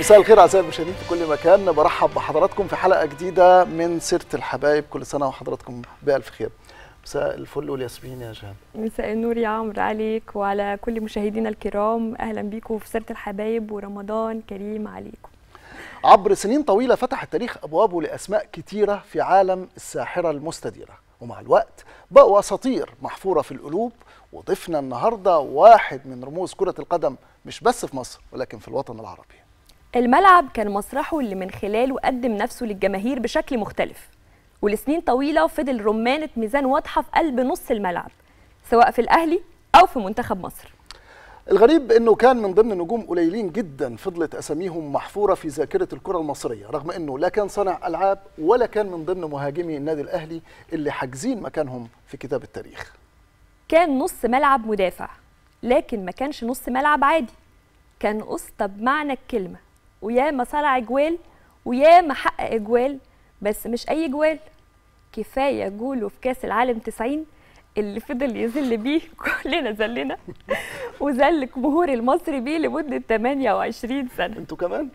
مساء الخير اعزائي المشاهدين في كل مكان برحب بحضراتكم في حلقه جديده من سيره الحبايب كل سنه وحضراتكم بالف خير مساء الفل والياسمين يا جهان مساء النور يا عمرو عليك وعلى كل مشاهدينا الكرام اهلا بيكم في سيره الحبايب ورمضان كريم عليكم عبر سنين طويله فتح التاريخ ابوابه لاسماء كتيره في عالم الساحره المستديره ومع الوقت بقوا اساطير محفوره في القلوب وضفنا النهارده واحد من رموز كره القدم مش بس في مصر ولكن في الوطن العربي الملعب كان مسرحه اللي من خلاله قدم نفسه للجماهير بشكل مختلف ولسنين طويله فضل رمانه ميزان واضحه في قلب نص الملعب سواء في الاهلي او في منتخب مصر الغريب انه كان من ضمن نجوم قليلين جدا فضلت اساميهم محفوره في ذاكره الكره المصريه رغم انه لا كان صانع العاب ولا كان من ضمن مهاجمي النادي الاهلي اللي حاجزين مكانهم في كتاب التاريخ كان نص ملعب مدافع لكن ما كانش نص ملعب عادي كان قسطة بمعنى الكلمة وياما صنع اجوال وياما حقق اجوال بس مش اي جوال كفايه جوله في كاس العالم 90 اللي فضل يذل بيه كلنا ذلنا وذل الجمهور المصري بيه لمده 28 سنه انتوا كمان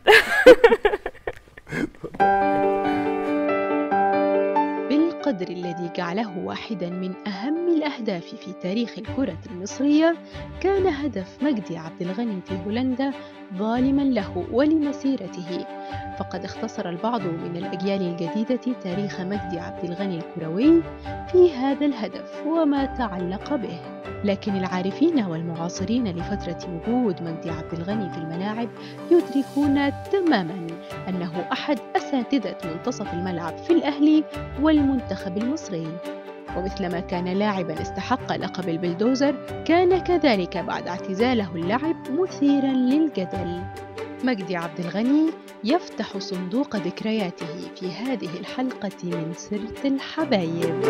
بالقدر الذي جعله واحدا من أهم الأهداف في تاريخ الكرة المصرية كان هدف مجدي عبد الغني في هولندا ظالما له ولمسيرته فقد اختصر البعض من الأجيال الجديدة تاريخ مجدي عبد الغني الكروي في هذا الهدف وما تعلق به لكن العارفين والمعاصرين لفترة وجود مجدي عبد الغني في الملاعب يدركون تماما أنه أحد أساتذة منتصف الملعب في الأهلي والمنتخب المصري ومثلما كان لاعبا استحق لقب البلدوزر كان كذلك بعد اعتزاله اللعب مثيرا للجدل مجدي عبد الغني يفتح صندوق ذكرياته في هذه الحلقة من سيرة الحبايب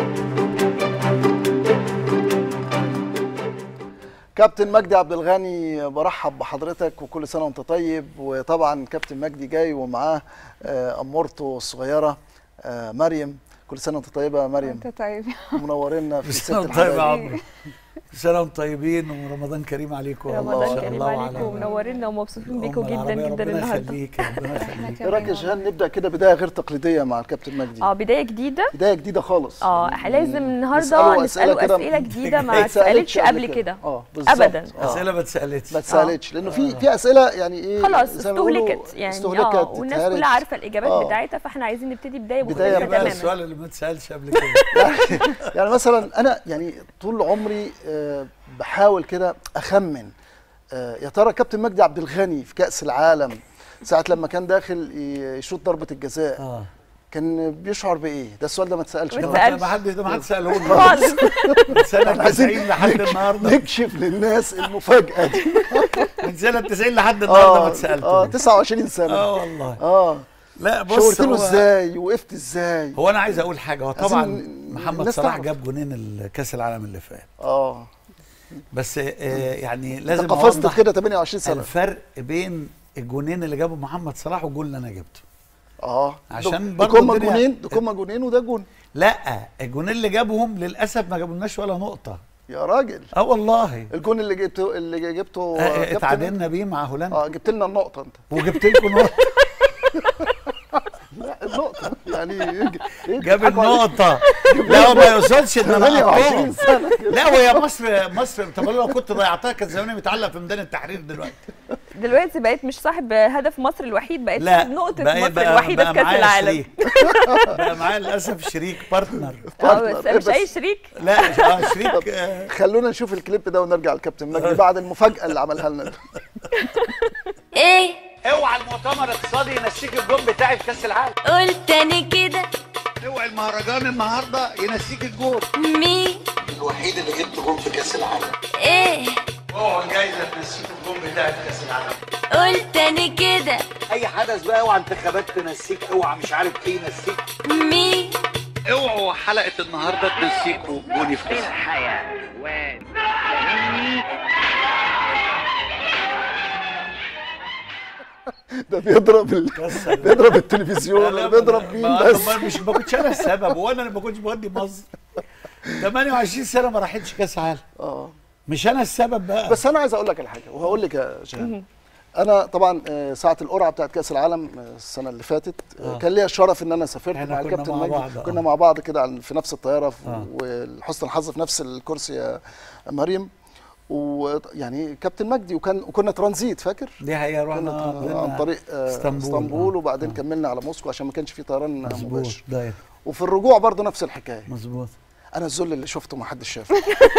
كابتن مجدي عبد الغني برحب بحضرتك وكل سنه وانت طيب وطبعا كابتن مجدي جاي ومعاه آه، امورته الصغيره آه، مريم كل سنه وانت طيبه يا مريم انت طيب منورنا في كل ست سنة وانت طيب يا الحبايب عمرو كل سنة وانتم طيبين ورمضان كريم عليكم إن رمضان شاء كريم الله عليكم وعلى- ومنورنا ومبسوطين بيكم الأمة جدا العربية. جدا ربنا النهارده يخليك ربنا يخليك ايه رايك يا جيهان نبدا كده بدايه غير تقليديه مع الكابتن مجدي اه بدايه جديده بدايه جديده خالص اه يعني لازم نسأله النهارده أسئلة نساله كده اسئله جديده ما ما اتسالتش قبل كده اه بالظبط أبداً. آه. أسئلة ما اتسألتش ما اتسالتش لانه في في اسئله يعني ايه خلاص زي ما بيقولوا استهلكت يعني استهلكت اه والناس اتهرت. كلها عارفه الاجابات آه. بتاعتها فاحنا عايزين نبتدي بدايه بداية مختلفه بقى تماما السؤال اللي ما اتسألش قبل كده يعني, يعني مثلا انا يعني طول عمري آه، بحاول كده اخمن آه، يا ترى كابتن مجدي عبد الغني في كاس العالم ساعه لما كان داخل ي- يشوط ضربه الجزاء اه كان بيشعر بايه ده السؤال ده ما اتسالش ما ده كمان. ما ما حد ده ما حد سألهوني خالص من سنة عايزين 90 لحد النهارده نكشف للناس المفاجاه دي من سنة 90 لحد النهارده ما اه اتسألتوا 29 سنه اه والله اه لا بص شاورت له هو ازاي وقفت ازاي هو انا عايز اقول حاجة هو طبعا عايزين محمد الناس صلاح تعرف. جاب جونين كأس العالم اللي فات اه بس آه، يعني انت لازم قفزت أوضح كده 28 سنه الفرق بين الجونين اللي جابه محمد صلاح والجول اللي انا جبته اه عشان دو- برضه دكوما الدنيا- جونين دكوما جونين وده جون لا الجونين اللي جابهم للاسف ما جابولناش ولا نقطه يا راجل اه والله الجون اللي جبته اللي جبته آه، كابتن- اتعادلنا بيه مع هولندا اه جبت لنا النقطه انت وجبت لكم نقطه لا النقطه يعني يج- إيه جاب بيضحكوا عليك؟ النقطه لا هو ما يوصلش ان انا 28 أقطعهم. سنه كده لا وهي مصر مصر طب أنا لو كنت ضيعتها كان زماني متعلق في ميدان التحرير دلوقتي دلوقتي بقيت مش صاحب هدف مصر الوحيد بقيت لا صاحب نقطه بقى- مصر بقى- الوحيده بقى في كاس معايا العالم شريك. بقى معايا للاسف شريك بارتنر اه بس بس- مش اي شريك لا اه شريك آه، خلونا نشوف الكليب ده ونرجع للكابتن مجدي بعد المفاجاه اللي عملها لنا ايه اوعى المؤتمر الاقتصادي ينسيك الجون بتاعي في كاس العالم قلت تاني كده اوعى المهرجان النهارده ينسيك الجون مين الوحيد اللي جبت جون في كاس العالم ايه اوعى الجايزه تنسيك الجون بتاعي في كاس العالم قلت تاني كده اي حدث بقى اوعى انتخابات تنسيك اوعى مش عارف ايه ينسيك مين اوعوا حلقه النهارده تنسيكوا جوني في كاس ده بيضرب ال... كسر. بيضرب التلفزيون لا، بيضرب ما- مين ما- بس ما- مش ما كنتش انا السبب وانا اللي ما كنتش بودي مصر 28 سنه ما راحتش كاس عالم اه مش انا السبب بقى بس انا عايز اقول لك الحاجه وهقول لك يا جهان انا طبعا آه، ساعه القرعه بتاعت كاس العالم آه، السنه اللي فاتت آه، آه. كان ليا الشرف ان انا سافرت إحنا مع كنا الكابتن مع مجدي بعض، آه. كنا مع بعض كده على- في نفس الطياره ف- آه. ولحسن الحظ في نفس الكرسي يا مريم ويعني كابتن مجدي وكان وكنا ترانزيت فاكر دي حقيقه كنا رحنا تر- عن طريق آه، اسطنبول. اسطنبول آه. وبعدين كملنا على موسكو عشان ما كانش في طيران مظبوط مباشر دايركت وفي الرجوع برضه نفس الحكايه مظبوط انا الذل اللي شفته ما حدش شافه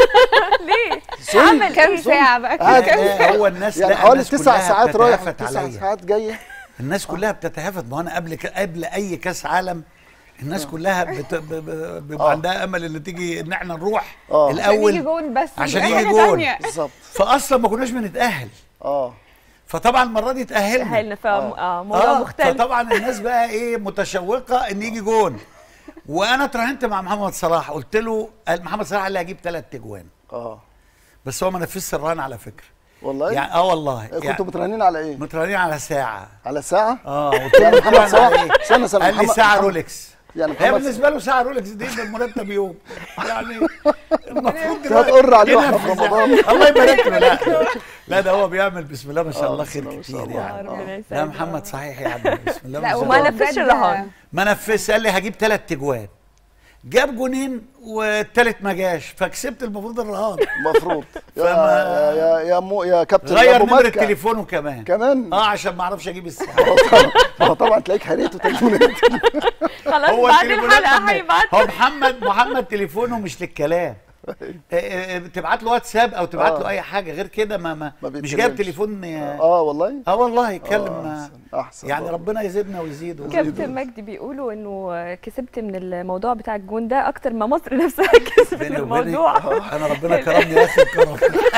ليه؟ ذل. عمل كام ايه؟ ساعة بقى قاعد لا، هو الناس يعني لا، حوالي الناس تسع كلها ساعات رايح بتتهافت وتسع عليا. ساعات جايه الناس كلها بتتهافت ما هو انا قبل ك... قبل اي كاس عالم الناس كلها بت... ب... ب... بيبقى آه. عندها امل ان تيجي ان احنا نروح آه. عشان يجي الاول جون بس عشان مش يجي حاجة جون. تانية. بالظبط فاصلا ما كناش بنتاهل اه فطبعا المره دي اتاهلنا اهلنا فموضوع آه، مختلف فطبعا الناس بقى ايه متشوقه ان يجي جون وانا اتراهنت مع محمد صلاح قلت له قال محمد صلاح قال لي هجيب ثلاث اجوان اه بس هو ما نفذش الرهان على فكره والله يعني اه والله كنتوا يعني مترهنين على ايه؟ متراهنين على ساعه على ساعه؟ اه قلت له يعني محمد متراهن صلاح على إيه؟ استنى استنى قال لي محمد- ساعه محمد- رولكس يعني هي محمد بالنسبه له ساعه رولكس دي بالمرتب يوم يعني المفروض دلوقتي هتقر عليه واحنا في ينفذ. رمضان. الله يبارك له لا لا ده هو بيعمل بسم الله ما شاء الله بسم خير الله ما شاء كتير الله. يعني ربنا لا يسعدك. محمد صحيح يعني بسم الله ما لا شاء وما الله نفذش بجد- الرهان ما نفذش قال لي هجيب ثلاث تجوان جاب جونين والتالت ما جاش فكسبت المفروض الرهان المفروض يا فما- يا يا مو يا كابتن غير أبو نمرة مكة. تليفونه كمان كمان اه عشان ما اعرفش اجيب الساعه ما هو طبعا تلاقيك هريته تليفونات خلاص هو بعد تليفونات الحلقه لما- هيبعت هو محمد محمد تليفونه مش للكلام آه، آه، تبعت له واتساب او تبعت له آه. اي حاجه غير كده ما, ما, ما مش بيتكلمش. جايب تليفون اه, اه والله آه والله يتكلم آه، آه احسن احسن يعني برضه. ربنا يزيدنا ويزيد كابتن مجدي بيقولوا انه كسبت من الموضوع بتاع الجون ده اكتر ما مصر نفسها كسبت من بيني وبينك الموضوع آه، انا ربنا كرمني اخر كرم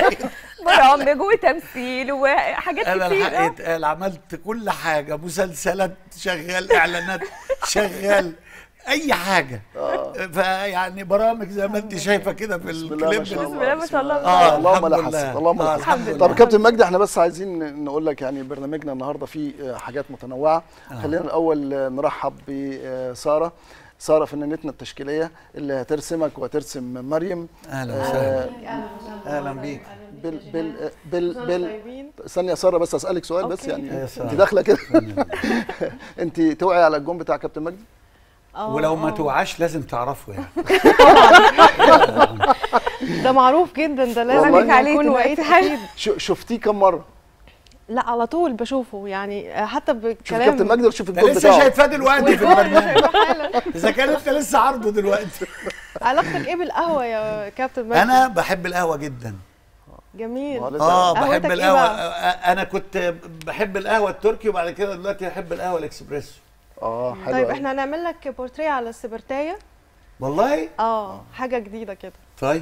برامج وتمثيل وحاجات انا كتير الحق يتقال عملت كل حاجه مسلسلات شغال اعلانات شغال اي حاجه فيعني برامج زي ما انت شايفه كده في بسم الله ما الكليب شاء الله بسم الله ما شاء الله. اه اللهم لا الحمد حسن لله. اللهم آه، لا الحمد حسن لله. طب كابتن مجدي احنا بس عايزين نقول لك يعني برنامجنا النهارده فيه آه، حاجات متنوعه خلينا الاول آه، نرحب بساره ساره فنانتنا التشكيليه اللي هترسمك وهترسم مريم اهلا آه، وسهلا اهلا بيك بال بال بال بال ثانيه يا ساره بس اسالك سؤال بس أوكي. يعني يا سارة. انت داخله كده انت توعي على الجون بتاع كابتن مجدي ولو ما توعاش لازم تعرفه يعني ده معروف جدا ده لازم والله؟ يكون وقت حاجة شو- شفتيه كم مره لا على طول بشوفه يعني حتى شوف بالكلام كابتن مجدي ولا شوف ده الجون لسه بتاعه شايفاه دلوقتي في والجول البرنامج شايفه حالا. اذا كان انت لسه عارضه دلوقتي علاقتك ايه بالقهوه يا كابتن مجدي انا بحب القهوه جدا جميل ما هو لازم- اه قهوتك بحب إيه القهوه بقى؟ آه، انا كنت بحب القهوه التركي وبعد كده دلوقتي بحب القهوه الاكسبريسو اه حلو طيب أوي. احنا هنعمل لك بورتريه على السبرتايه والله اه حاجه جديده كده طيب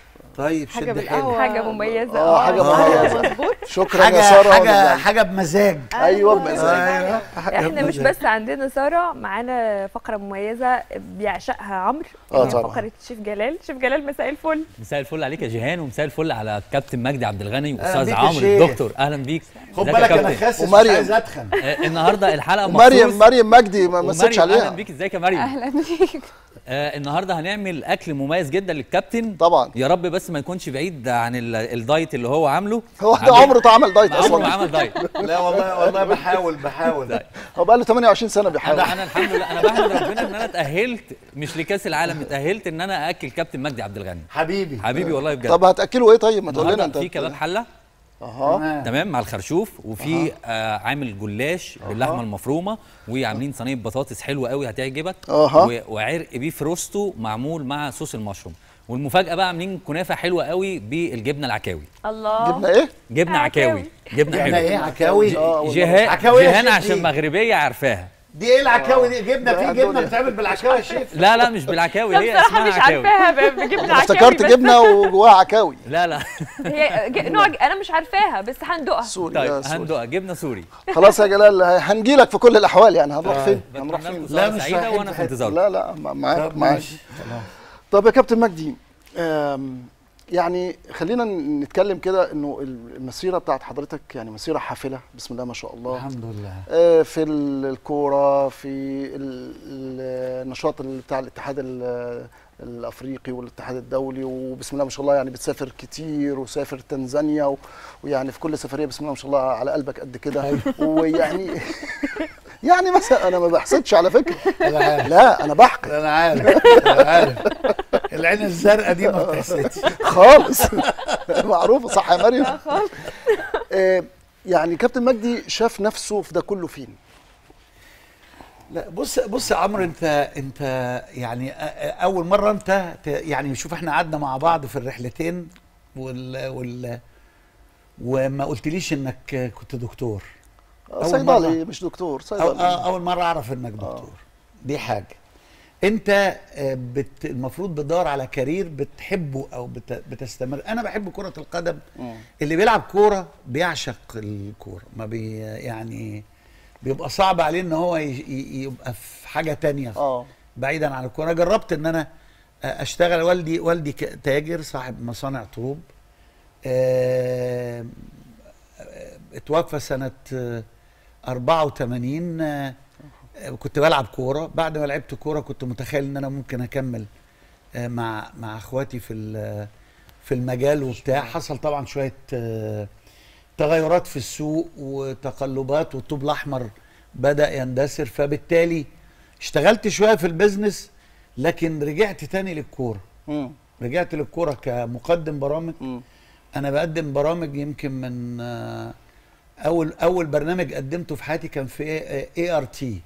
طيب حاجه شد بالقهوه حيلك حاجه مميزه اه حاجه آه. مميزه مظبوط شكرا حاجه يا ساره حاجه يعني. حاجه بمزاج ايوه بمزاج ايوه حاجة احنا مش بمزاج. بس عندنا ساره معانا فقره مميزه بيعشقها عمرو آه هي طبعاً. فقره شيف جلال شيف جلال مساء الفل مساء الفل عليك يا جيهان ومساء الفل على كابتن مجدي عبد الغني أهلا واستاذ بيك يا عمرو شيخ. الدكتور اهلا بيك خد ازيك يا بالك انا كابتن؟ خاسس مش ومريم. عايز اتخن آه، النهارده الحلقه مريم مخصوص مريم مجدي ما مسيتش ومريم، عليها اهلا بيك ازيك يا مريم اهلا بيك آه النهارده هنعمل اكل مميز جدا للكابتن طبعا يا رب بس ما يكونش بعيد عن ال- الدايت اللي هو عامله هو ده عامل- عمره ده عمل دايت عمره ما اصلا عمل دايت لا والله والله بحاول بحاول هو بقى له 28 سنه بيحاول انا انا الحمد لله انا بحمد ربنا ان انا اتاهلت مش لكاس العالم اتاهلت ان انا ااكل كابتن مجدي عبد الغني حبيبي حبيبي والله بجد طب هتاكله ايه طيب ما تقول لنا النهارده انت في كباب حله اها تمام. تمام مع الخرشوف وفي آه عامل جلاش باللحمه المفرومه وعاملين صينيه بطاطس حلوه قوي هتعجبك أها. و- وعرق بيف روستو معمول مع صوص المشروم والمفاجاه بقى عاملين كنافه حلوه قوي بالجبنه العكاوي الله جبنا ايه جبنه عكاوي. عكاوي جبنه جبنه ايه حلوه عكاوي آه، والله. جهان عكاوي يا جهان شيخ عشان دي. مغربيه عارفاها دي ايه العكاوي دي جبنه ده في دول جبنه يا- بتتعمل بالعكاوي يا شيف لا لا مش بالعكاوي طب هي بصراحه اسمها مش عكاوي عارفاها ب- بجبنه انا عكاوي افتكرت بس جبنه وجواها عكاوي لا لا هي ج- نوع ج- انا مش عارفاها بس هندوقها سوري طيب يا سوري. هندوق جبنه سوري خلاص يا جلال هنجي لك في كل الاحوال يعني هنروح فين هنروح بتمنى فين لكم لا، سهرة مش سعيده رايحين وانا في في حتة. انتظاركم لا لا ما- معاك طب معاك ماشي خلاص. طب يا كابتن مجدي آم، يعني خلينا نتكلم كده انه المسيره بتاعت حضرتك يعني مسيره حافله بسم الله ما شاء الله الحمد لله آه، في ال- الكوره في ال- ال- النشاط اللي بتاع الاتحاد ال- الافريقي والاتحاد الدولي وبسم الله ما شاء الله يعني بتسافر كتير وسافر تنزانيا و- ويعني في كل سفريه بسم الله ما شاء الله على قلبك قد كده ويعني يعني مثلا انا ما بحسدش على فكره انا عارف لا انا بحكي انا عارف انا عارف العين الزرقاء دي ما بتحسدش خالص معروفه صح يا مريم آه، يعني كابتن مجدي شاف نفسه في ده كله فين لا بص بص يا عمرو انت انت يعني أ- أ- اول مره انت ت- يعني شوف احنا قعدنا مع بعض في الرحلتين وال وال وما قلتليش انك كنت دكتور أول صيدلي مرة- مش دكتور أو صيدلي آه، اول مره اعرف انك دكتور دي حاجه انت آه، بت المفروض بتدور على كارير بتحبه او بت بتستمر انا بحب كره القدم مم. اللي بيلعب كوره بيعشق الكوره ما بي يعني بيبقى صعب عليه ان هو ي- ي- يبقى في حاجه تانية اه بعيدا عن الكوره جربت ان انا اشتغل والدي والدي ك- تاجر صاحب مصانع طوب آه، آه، اتوفى سنه آه، 84 آه، آه، كنت بلعب كوره بعد ما لعبت كوره كنت متخيل ان انا ممكن اكمل آه، مع مع اخواتي في ال- في المجال وبتاع حصل طبعا شويه آه، تغيرات في السوق وتقلبات والطوب الاحمر بدا يندثر فبالتالي اشتغلت شويه في البيزنس لكن رجعت تاني للكوره مم. رجعت للكوره كمقدم برامج مم. انا بقدم برامج يمكن من آه، اول اول برنامج قدمته في حياتي كان في اي ار تي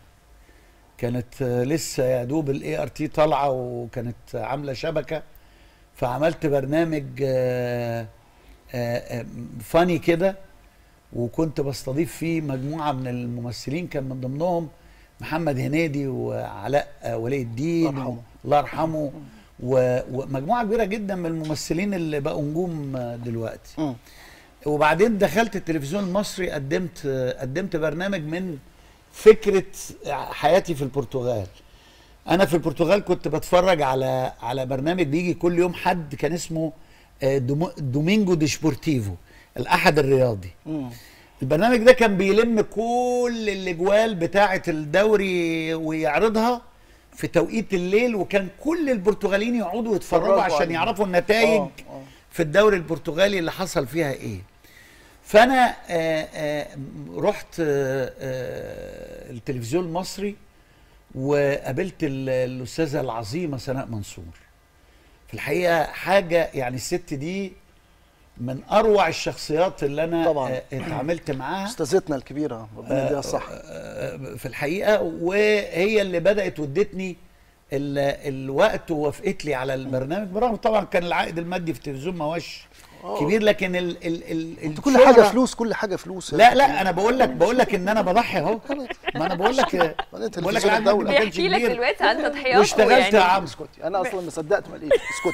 كانت آه، لسه يا دوب الاي ار تي طالعه وكانت عامله شبكه فعملت برنامج آه، آه، آه، فاني كده وكنت بستضيف فيه مجموعه من الممثلين كان من ضمنهم محمد هنيدي وعلاء آه، ولي الدين الله يرحمه. الله يرحمه و- ومجموعه كبيره جدا من الممثلين اللي بقوا نجوم آه، دلوقتي مم. وبعدين دخلت التلفزيون المصري قدمت قدمت برنامج من فكره حياتي في البرتغال انا في البرتغال كنت بتفرج على على برنامج بيجي كل يوم حد كان اسمه آه، دومو- دومينجو دي سبورتيفو الاحد الرياضي مم. البرنامج ده كان بيلم كل الاجوال بتاعه الدوري ويعرضها في توقيت الليل وكان كل البرتغاليين يقعدوا يتفرجوا يتفرجوا عشان عليه. يعرفوا النتائج آه، آه. في الدوري البرتغالي اللي حصل فيها ايه فانا آه، آه، رحت آه، آه، التلفزيون المصري وقابلت ال- الاستاذه العظيمه سناء منصور في الحقيقه حاجه يعني الست دي من اروع الشخصيات اللي انا طبعاً. آه، اتعاملت معاها استاذتنا الكبيره ربنا يديها الصحه آه، في الحقيقه وهي اللي بدات وادتني ال- الوقت ووافقت لي على البرنامج برغم طبعا كان العائد المادي في التلفزيون ما هوش كبير لكن ال ال ال انت كل حاجه الشهرة- فلوس كل حاجه فلوس لا لا انا بقول لك بقول لك ان انا بضحي اهو ما انا بقول لك بعدين بقول لك تلفزيون العائد المادي الدولة. ما كانش بيحكي لك كبير دلوقتي عن تضحياته واشتغلت يا يعني عم اسكتي انا اصلا ما صدقت ما لقيت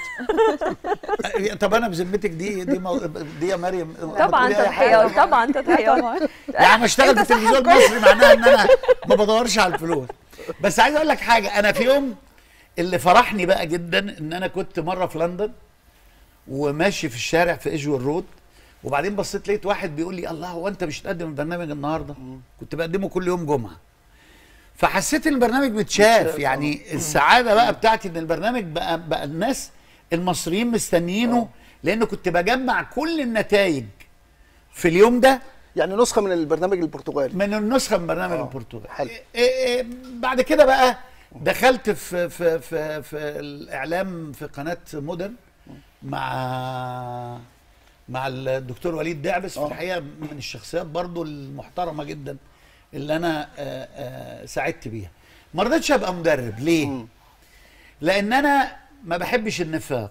اسكتي طب انا بذمتك دي دي مو- دي يا مريم ما طبعا تقولي أي حاجة. تضحيات طبعا تضحيات يعني عم اشتغل في التلفزيون المصري معناها ان انا ما بدورش على الفلوس بس عايز اقول لك حاجه انا في يوم اللي فرحني بقى جدا ان انا كنت مره في لندن وماشي في الشارع في ايجوال رود وبعدين بصيت لقيت واحد بيقول لي الله هو انت مش تقدم البرنامج النهارده كنت بقدمه كل يوم جمعه فحسيت ان البرنامج متشاف متشاف، يعني السعاده بقى بتاعتي ان البرنامج بقى بقى الناس المصريين مستنيينه لان كنت بجمع كل النتائج في اليوم ده يعني نسخه من البرنامج البرتغالي من النسخه من برنامج آه، البرتغال حلو. إيه إيه بعد كده بقى دخلت في في في في الاعلام في قناه مودرن مع مع الدكتور وليد دعبس في الحقيقه من الشخصيات برضو المحترمه جدا اللي انا آه، آه، ساعدت بيها ما رضيتش ابقى مدرب ليه لان انا ما بحبش النفاق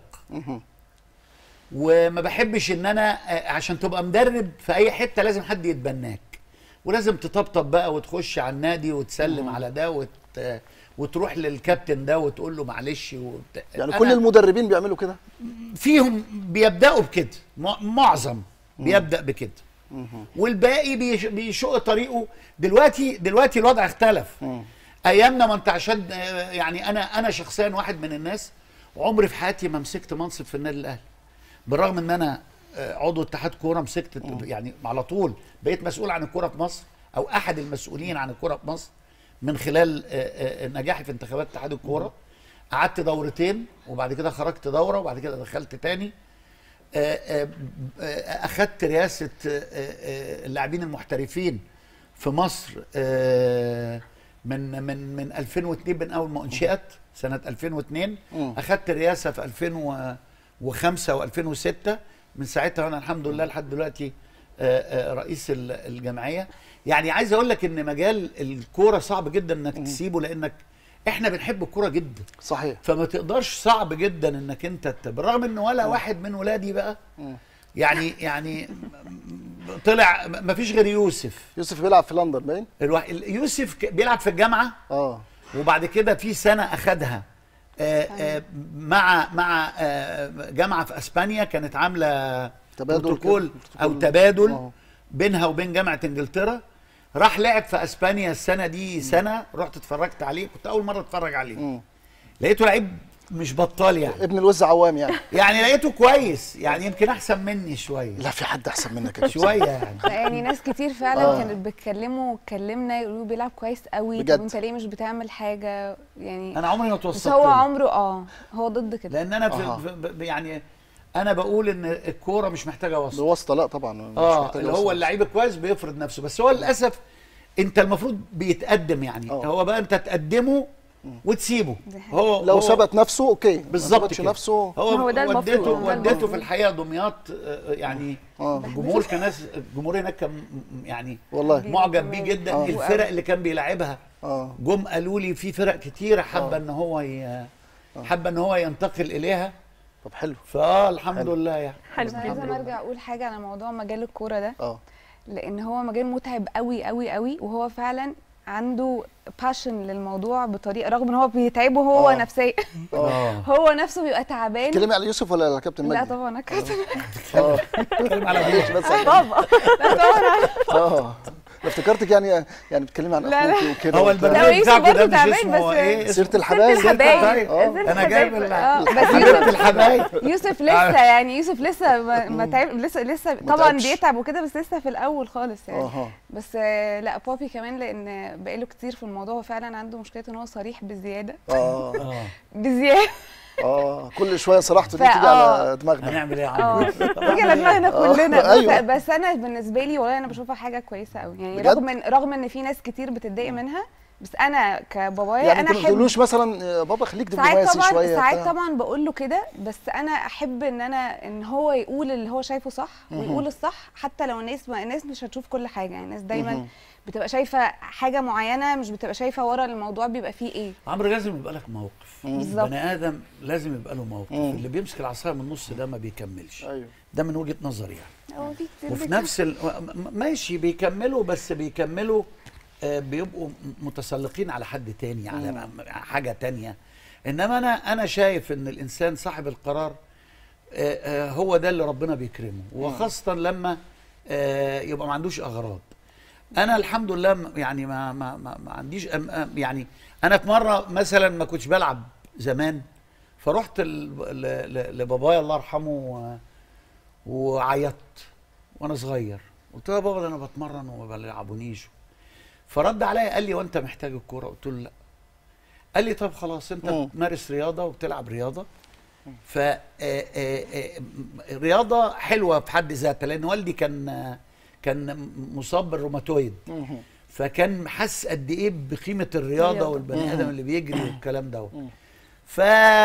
وما بحبش ان انا آه، عشان تبقى مدرب في اي حته لازم حد يتبناك ولازم تطبطب بقى وتخش على النادي وتسلم على ده وت... وتروح للكابتن ده وتقول له معلش وت... يعني أنا كل المدربين بيعملوا كده فيهم بيبداوا بكده م- معظم بيبدا بكده والباقي بيش- بيشق طريقه دلوقتي دلوقتي الوضع اختلف ايامنا ما انت عشان آه، يعني انا انا شخصيا واحد من الناس عمري في حياتي ما مسكت منصب في النادي الاهلي بالرغم ان انا آه، عضو اتحاد كوره مسكت يعني على طول بقيت مسؤول عن الكوره في مصر او احد المسؤولين عن الكوره في مصر من خلال آه، آه، نجاحي في انتخابات اتحاد الكوره قعدت دورتين وبعد كده خرجت دوره وبعد كده دخلت تاني آه، آه، آه، اخدت رئاسه آه، آه، اللاعبين المحترفين في مصر آه، من من من 2002 من اول ما انشئت سنه 2002 مم. اخدت الرئاسه في 2005 و2006 من ساعتها وانا الحمد لله لحد دلوقتي آه، آه، رئيس ال- الجمعيه يعني عايز اقول لك ان مجال الكوره صعب جدا انك تسيبه لانك احنا بنحب الكوره جدا صحيح فما تقدرش صعب جدا انك انت ت- بالرغم ان ولا واحد من ولادي بقى يعني يعني طلع ما فيش غير يوسف يوسف بيلعب في لندن باين الوا- يوسف ك- بيلعب في الجامعه اه وبعد كده في سنه اخدها آه، آه، مع مع آه، جامعه في اسبانيا كانت عامله تبادل بروتوكول كده، او بروتوكول. تبادل آه. بينها وبين جامعه انجلترا راح لعب في اسبانيا السنه دي سنه رحت اتفرجت عليه كنت اول مره اتفرج عليه مم. لقيته لعيب مش بطال يعني ابن الوز عوام يعني يعني لقيته كويس يعني يمكن احسن مني شويه لا في حد احسن منك يا كابتن. شويه يعني لا يعني ناس كتير فعلا آه. آه. كانت بتكلمه وتكلمنا يقولوا بيلعب كويس قوي بجد. طب انت ليه مش بتعمل حاجه يعني انا عمري ما بس توصلت هو له. عمره اه هو ضد كده لان انا أها. في في- ب- يعني انا بقول ان الكوره مش محتاجه وسط بواسطه لا طبعا مش اه محتاج اللي واسطة. هو اللعيب الكويس بيفرض نفسه بس هو للاسف انت المفروض بيتقدم يعني آه. هو بقى انت تقدمه وتسيبه دي حقيقة. هو لو هو ثبت نفسه اوكي ما بالظبط ثبتش كده. نفسه هو, هو ده المفروض، وديته ده وديته المفروض. في الحقيقه دمياط آه، يعني اه الجمهور كان ناس الجمهور هناك كان م- يعني والله معجب بيه جدا آه. الفرق اللي كان بيلعبها اه جم قالوا لي في فرق كتيره حابه آه. ان هو ي... حابه ان هو ينتقل اليها طب حلو فاه الحمد حلو. لله يعني حلو بس عايزه جدا ارجع اقول حاجه على موضوع مجال الكوره ده اه لان هو مجال متعب قوي قوي قوي وهو فعلا عنده باشن للموضوع بطريقه رغم ان هو بيتعبه هو آه. نفسيا اه هو نفسه بيبقى تعبان تكلمي على يوسف ولا على كابتن مجدي؟ لا طبعا انا كابتن اه بتكلم على معلش بس بابا لا طبعا اه أنا افتكرتك يعني يعني بتتكلمي عن لا، لا. اخوكي وكده هو وبتاع. لا، البرنامج يوسف بتاعكم ده برضه مش تعبان، اسمه بس- ايه سيرة اسمه الحبايب سيرة الحبايب. اه انا جايب ال- آه، بس حبيبه يوسف الحبايب يوسف لسه يعني يوسف لسه ما, ما تعب لسه لسه طبعا تعبش. بيتعب وكده بس لسه في الاول خالص يعني اها بس آه، لا بابي كمان لان بقاله كتير في الموضوع هو فعلا عنده مشكله ان هو صريح بزياده اه اه بزياده اه كل شويه صراحته دي فا- تيجي آه. على دماغنا هنعمل ايه يا اه عم تيجي على دماغنا كلنا بس, أيوة. بس انا بالنسبه لي والله انا بشوفها حاجه كويسه قوي يعني بجد؟ رغم ان رغم ان في ناس كتير بتتضايق منها بس انا كبابايا يعني انا انت ما احب بتقولوش مثلا آه، بابا خليك ساعات دبلوماسي طبعا شويه ساعات بتاع. طبعا بقول له كده بس انا احب ان انا ان هو يقول اللي هو شايفه صح ويقول الصح حتى لو الناس ما الناس مش هتشوف كل حاجه يعني الناس دايما مهم. بتبقى شايفه حاجه معينه مش بتبقى شايفه ورا الموضوع بيبقى فيه ايه عمرو لازم يبقى لك موقف بالظبط بني ادم لازم يبقى له موقف مم. اللي بيمسك العصايه من النص ده ما بيكملش ايوه ده من وجهه نظري يعني هو في كتير وفي بيكمل. نفس ال... م- ماشي بيكملوا بس بيكملوا آه، بيبقوا م- متسلقين على حد تاني على م- حاجه تانية انما انا انا شايف ان الانسان صاحب القرار آه، آه، هو ده اللي ربنا بيكرمه وخاصه لما آه، يبقى ما عندوش اغراض انا الحمد لله م- يعني ما ما ما, ما عنديش أم- أم- يعني انا في مره مثلا ما كنتش بلعب زمان فرحت ل- ل- ل- لبابايا الله يرحمه و- وعيطت وانا صغير قلت له يا بابا ده انا بتمرن وما بيلعبونيش فرد عليا قال لي وانت محتاج الكوره قلت له لا قال لي طب خلاص انت مم. بتمارس رياضه وبتلعب رياضه ف آه، آه، آه، رياضه حلوه في حد ذاتها لان والدي كان آه، كان مصاب بالروماتويد مهم. فكان حس قد ايه بقيمه الرياضه الرياضة. والبني ادم مم. اللي بيجري والكلام ده مم. ف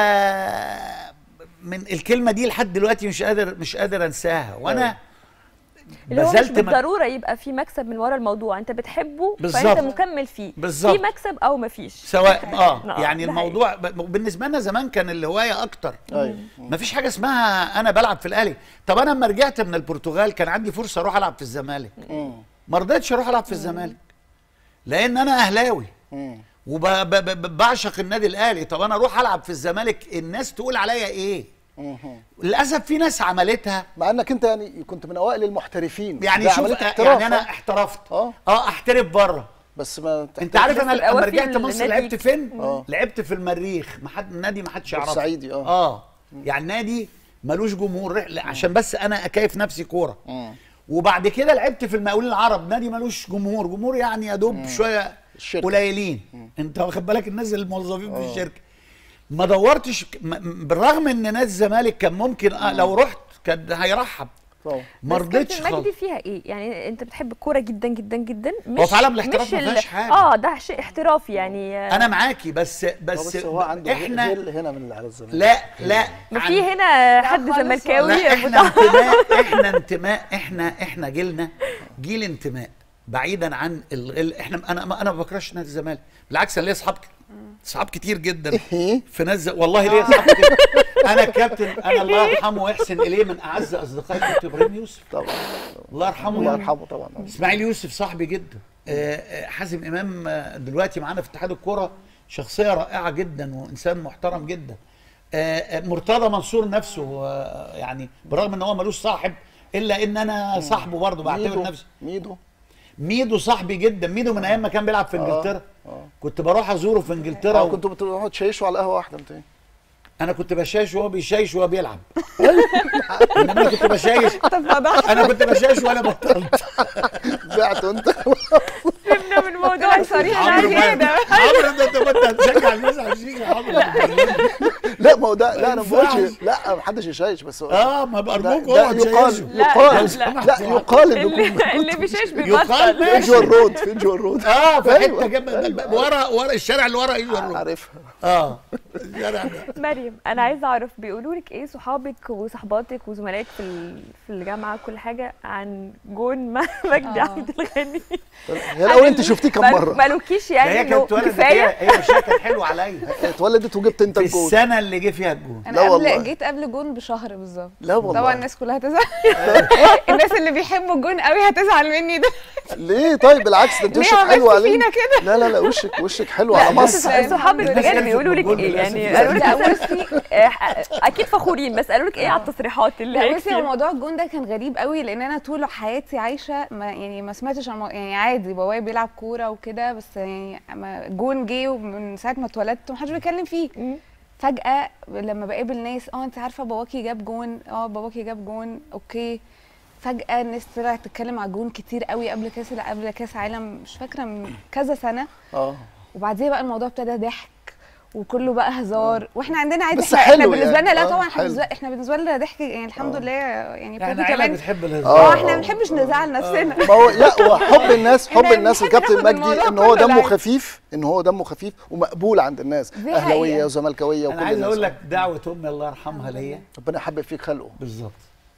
من الكلمه دي لحد دلوقتي مش قادر مش قادر انساها وانا اللي هو مش بذلت مج- بالضروره يبقى في مكسب من ورا الموضوع انت بتحبه بالظبط. فانت مكمل فيه بالظبط. في مكسب او مفيش سواء اه نعم، يعني ده الموضوع ب- بالنسبه لنا زمان كان الهوايه اكتر ايوه ما فيش حاجه اسمها انا بلعب في الاهلي طب انا لما رجعت من البرتغال كان عندي فرصه اروح العب في الزمالك مم. ما رضيتش اروح العب في الزمالك لان انا اهلاوي مم. وبعشق النادي الاهلي طب انا اروح العب في الزمالك الناس تقول عليا ايه مهم. للاسف في ناس عملتها مع انك انت يعني كنت من اوائل المحترفين يعني ده شوف عملية احتراف، يعني انا آه. احترفت اه اه احترف بره بس ما انت عارف بس انا الأول لما في رجعت مصر النادي- لعبت فين؟ آه. لعبت في المريخ ما حد نادي ما حدش يعرفه بورسعيدي، آه. اه يعني نادي ملوش جمهور لا، عشان بس انا اكيف نفسي كوره مم. وبعد كده لعبت في المقاولين العرب نادي ملوش جمهور جمهور يعني يا دوب شويه الشركة. قليلين انت واخد بالك الناس الموظفين في آه. الشركه ما دورتش ك- م- م- بالرغم ان نادي الزمالك كان ممكن آه لو رحت كان هيرحب طبعا ما بس رضيتش كابتن خالص مجدي فيها ايه؟ يعني انت بتحب الكوره جدا جدا جدا مش هو في عالم الاحتراف مش ما ال- فيهاش حاجة. اه ده شيء احترافي يعني آه، انا معاكي بس بس, بس, بس هو عنده احنا هيل هنا من اللي على الزمالك لا لا ما عن- في هنا حد خالص زملكاوي لا احنا انتماء احنا انتماء احنا احنا جيلنا جيل انتماء بعيدا عن ال... ال... احنا انا انا ما بكرهش نادي الزمالك بالعكس انا ليا اصحاب اصحاب كتير جدا إيه؟ في ناس ز- والله ليا اصحاب كتير انا كابتن انا الله يرحمه ويحسن اليه من اعز اصدقائي كابتن ابراهيم يوسف طبعا الله يرحمه الله يعني. يرحمه طبعا اسماعيل يوسف صاحبي جدا آه، آه، حازم امام آه، دلوقتي معانا في اتحاد الكوره شخصيه رائعه جدا وانسان محترم جدا آه، آه، مرتضى منصور نفسه آه، يعني بالرغم ان هو ملوش صاحب الا ان انا صاحبه برضه بعتبر ميدو نفسي ميدو ميدو صاحبي جدا ميدو من ايام ما كان بيلعب في انجلترا آه. كنت بروح ازوره في انجلترا اه و... كنتوا بتروحوا تشيشوا على قهوه واحده انت انا كنت بشايش وهو بيشايش وهو بيلعب انما انا كنت بشايش انا كنت بشايش وانا بطلت بعتوا انت سيبنا من موضوع صريح عمرو انا ما- عمرو ده انت كنت هتشجع الناس على الشيخ يا عمرو لا ما هو ده لا انا ما ينفعش. بقولش لا ما حدش يشيش بس هو اه ما ده, بارجوك ده هو يقال تشيشه. لا، يقال لا، لا. لا يقال انكم اللي اللي بيشاش يقال بيبطل ماشي. فين جوه الرود فين جوه الرود اه في أيوة. حته جنب ورا ورا الشارع اللي ورا ايده الروح. عارفها اه الشارع ده مريم انا عايزه اعرف بيقولوا لك ايه صحابك وصحباتك وزملائك في ال- في الجامعه كل حاجه عن جون م- مجدي آه. عبد الغني هي الاول انت شفتيه كم مال- مره مالوكيش ده يعني هي انه كانت ولدت كفايه هي هي مش هي كانت حلوه عليا اتولدت وجبت انت في الجول السنه اللي جه فيها الجون انا لا قبل والله. جيت قبل جون بشهر بالظبط لا والله طبعا الناس كلها هتزعل الناس اللي بيحبوا الجون قوي هتزعل مني ده ليه طيب بالعكس ده انت ليه وشك عملت حلو عليه فينا كده؟ لا لا لا وشك وشك حلو على بس مصر صحابك الناس بجد كانت بيقولوا لك بتقول ايه للأسف يعني لا. قالوا لك لا، مثلا آه، اكيد فخورين بس قالوا لك ايه على التصريحات اللي لا هي بصي هو كتير؟ موضوع الجون ده كان غريب قوي لان انا طول حياتي عايشه ما يعني ما سمعتش عن مو- يعني عادي بابايا بيلعب كوره وكده بس يعني ما جون جه ومن ساعه ما اتولدت ومحدش بيتكلم فيه مم. فجاه لما بقابل ناس اه انت عارفه باباكي جاب جون اه باباكي جاب جون اوكي فجاه الناس طلعت تتكلم على الجون كتير قوي قبل كاس قبل كاس عالم مش فاكره من كذا سنه اه وبعديها بقى الموضوع ابتدى ضحك وكله بقى هزار واحنا عندنا عادي بس احنا, حلو احنا بالنسبه يعني. لنا لا آه، طبعا احنا حلو. بالنسبه احنا بالنسبه لنا ضحك يعني الحمد لله يعني يعني بابي عيله كمان بتحب اه الهزار احنا ما بنحبش نزعل نفسنا ما هو لا هو حب الناس حب إحنا الناس بنحب لكابتن ناخد مجدي الموضوع ان هو كله دمه لايت. خفيف ان هو دمه خفيف ومقبول عند الناس دي اهلاويه حقيقة. وزملكاويه وكل انا عايز الناس. اقول لك دعوه امي الله يرحمها ليا ربنا يحبب فيك خلقه بالظبط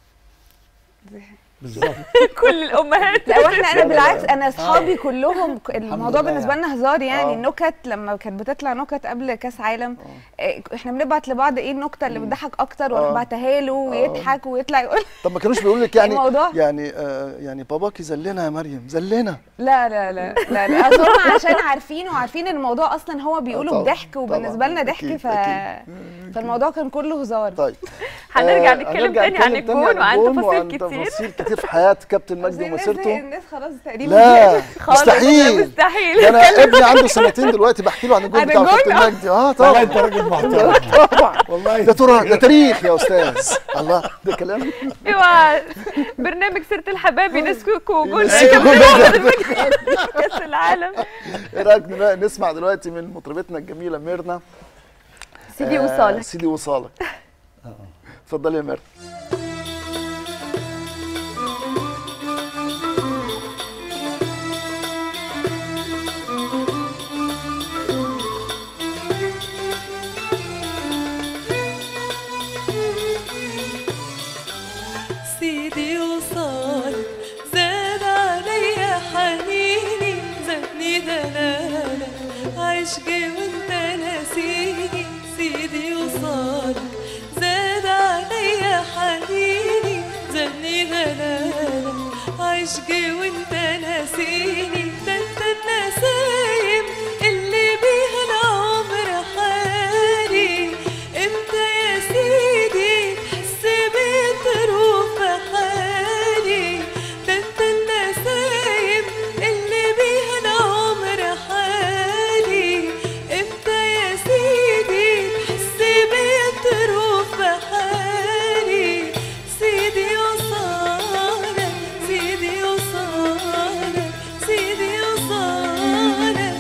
بالظبط كل الامهات لا واحنا لا، انا لا، بالعكس لا. انا اصحابي كلهم ك- الموضوع لله بالنسبه يعني. لنا هزار يعني آه. النكت لما كانت بتطلع نكت قبل كاس عالم إيه، احنا بنبعت لبعض ايه النكته اللي بتضحك اكتر واروح آه. بعتها له ويضحك ويطلع يقول طب ما كانوش بيقولوا لك يعني الموضوع؟ يعني آه يعني باباكي زلنا يا مريم زلنا لا لا لا لا لا اصل هم عشان عارفين وعارفين ان الموضوع اصلا هو بيقولوا طبعاً، بضحك وبالنسبه طبعاً، لنا ضحك أكيد، ف... أكيد. فالموضوع كان كله هزار طيب هنرجع آه، نتكلم هنرجع تاني عن نتكلم الجون وعن تفاصيل وعن كتير تفاصيل كتير في حياه كابتن بس مجدي الناس ومسيرته الناس خلاص تقريبا لا خالص مستحيل مستحيل ده انا ابني عنده سنتين دلوقتي بحكي له عن الجول عن بتاع الجول؟ كابتن مجدي اه والله طبعا انت راجل محترم طبعا والله ده ترى ده تاريخ يا استاذ الله ده كلام اوعى برنامج سيره الحباب ينسكوا جول أيوة. كاس العالم ايه رايك بقى نسمع دلوقتي من مطربتنا الجميله ميرنا سيدي آه، وصالك سيدي وصالك اتفضلي يا ميرنا سيدي وصالك زاد عليا حنيني زادني دلالة عشقي وانت ناسيني سيدي وصالك زاد عليا حنيني زادني دلالة عشقي وانت ناسيني ده انت النسايم اللي بيها العمر حالي انت يا سيدي تحس بتروح بحالي ده انت النسايم اللي بيها العمر حالي انت يا سيدي تحس بتروح بحالي سيدي وصالك سيدي وصالك سيدي وصالك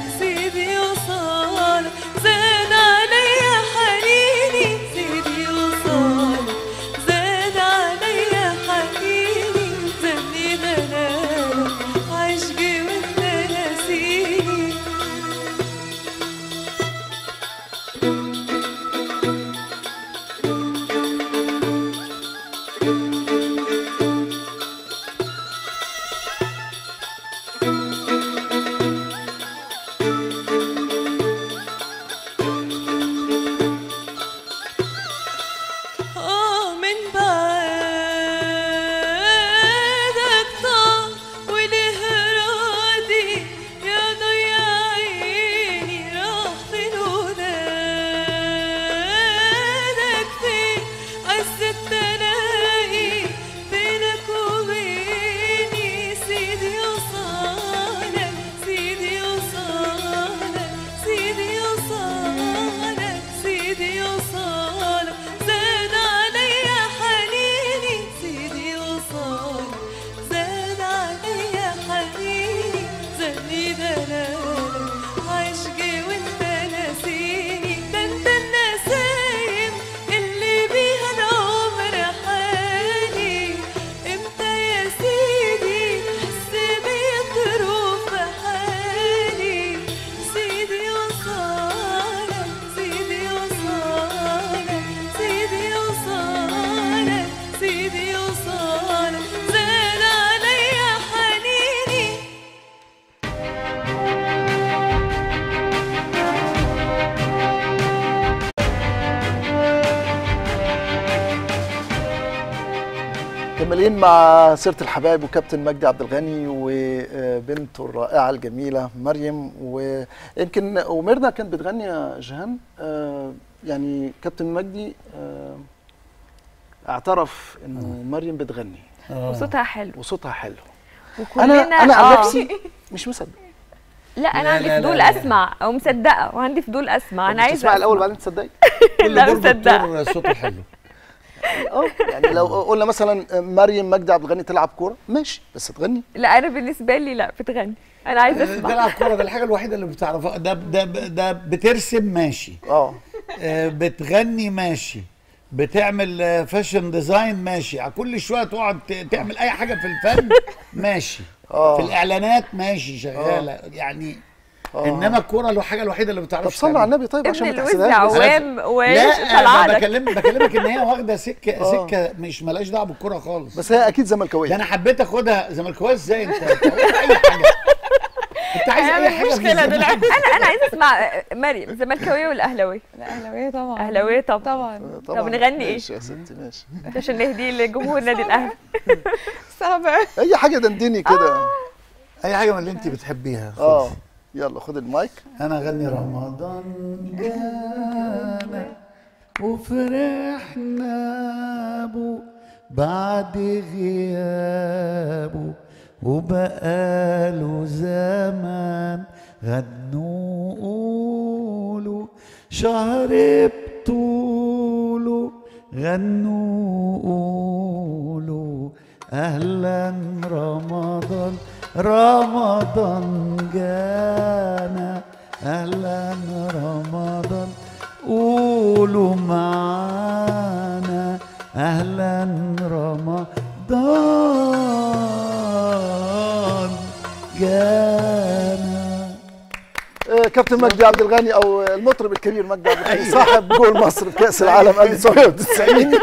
مكملين مع سيرة الحبايب وكابتن مجدي عبد الغني وبنته الرائعة الجميلة مريم ويمكن وميرنا كانت بتغني يا جيهان آه، يعني كابتن مجدي آه، اعترف انه مريم بتغني وصوتها حلو وصوتها حلو وكلنا انا انا عن آه. نفسي مش مصدق لا انا لا، عندي لا، لا، فضول لا. اسمع او مصدقه وعندي فضول اسمع انا عايزه تسمعي الاول أسمع. بعدين تصدقي كل لا، دور مصدقة. دكتور صوته حلو اه يعني لو قلنا مثلا مريم مجدي عبد الغني تلعب كوره ماشي بس تغني لا انا بالنسبه لي لا بتغني انا عايزه اسمع تلعب كوره ده الحاجه الوحيده اللي بتعرفها ده ده ده بترسم ماشي اه آه، بتغني ماشي بتعمل آه، فاشن ديزاين ماشي كل شويه تقعد ت- تعمل اي حاجه في الفن ماشي آه. في الاعلانات ماشي شغاله يعني آه. انما الكوره له حاجه الوحيده اللي طب بتعرفش صلوا على تعملها. النبي طيب عشان ابن ما الوز تحسدهاش بس. عوام لا وطلع انا لك بكلم بكلمك ان هي واخده سكه آه. سكه مش ملهاش دعوه بالكوره خالص بس هي اكيد ده زملكاويه انا حبيت اخدها زملكاويه ازاي انت انت عايز اي حاجه انت عايز اي حاجه في مشكلة الزمالك. انا انا عايزه اسمع مريم زملكاويه ولا اهلاويه الاهلاويه طبعا اهلاويه طبعا طبعا طبعا نغني إيه؟ ماشي يا ستي ماشي عشان نهدي لجمهور النادي الاهلي صعبة اي حاجه دندني كده اي حاجه من اللي انت بتحبيها اه خد. يلا خد المايك انا اغني رمضان جانا وفرحنا بو بعد غيابه وبقاله زمان غنوا قولوا شهر بطوله غنوا قولوا اهلا رمضان رمضان جانا اهلا رمضان قولوا معانا اهلا رمضان جانا آه، كابتن مجدي عبد الغني او المطرب الكبير مجدي عبد الغني صاحب جول مصر في كاس العالم 1990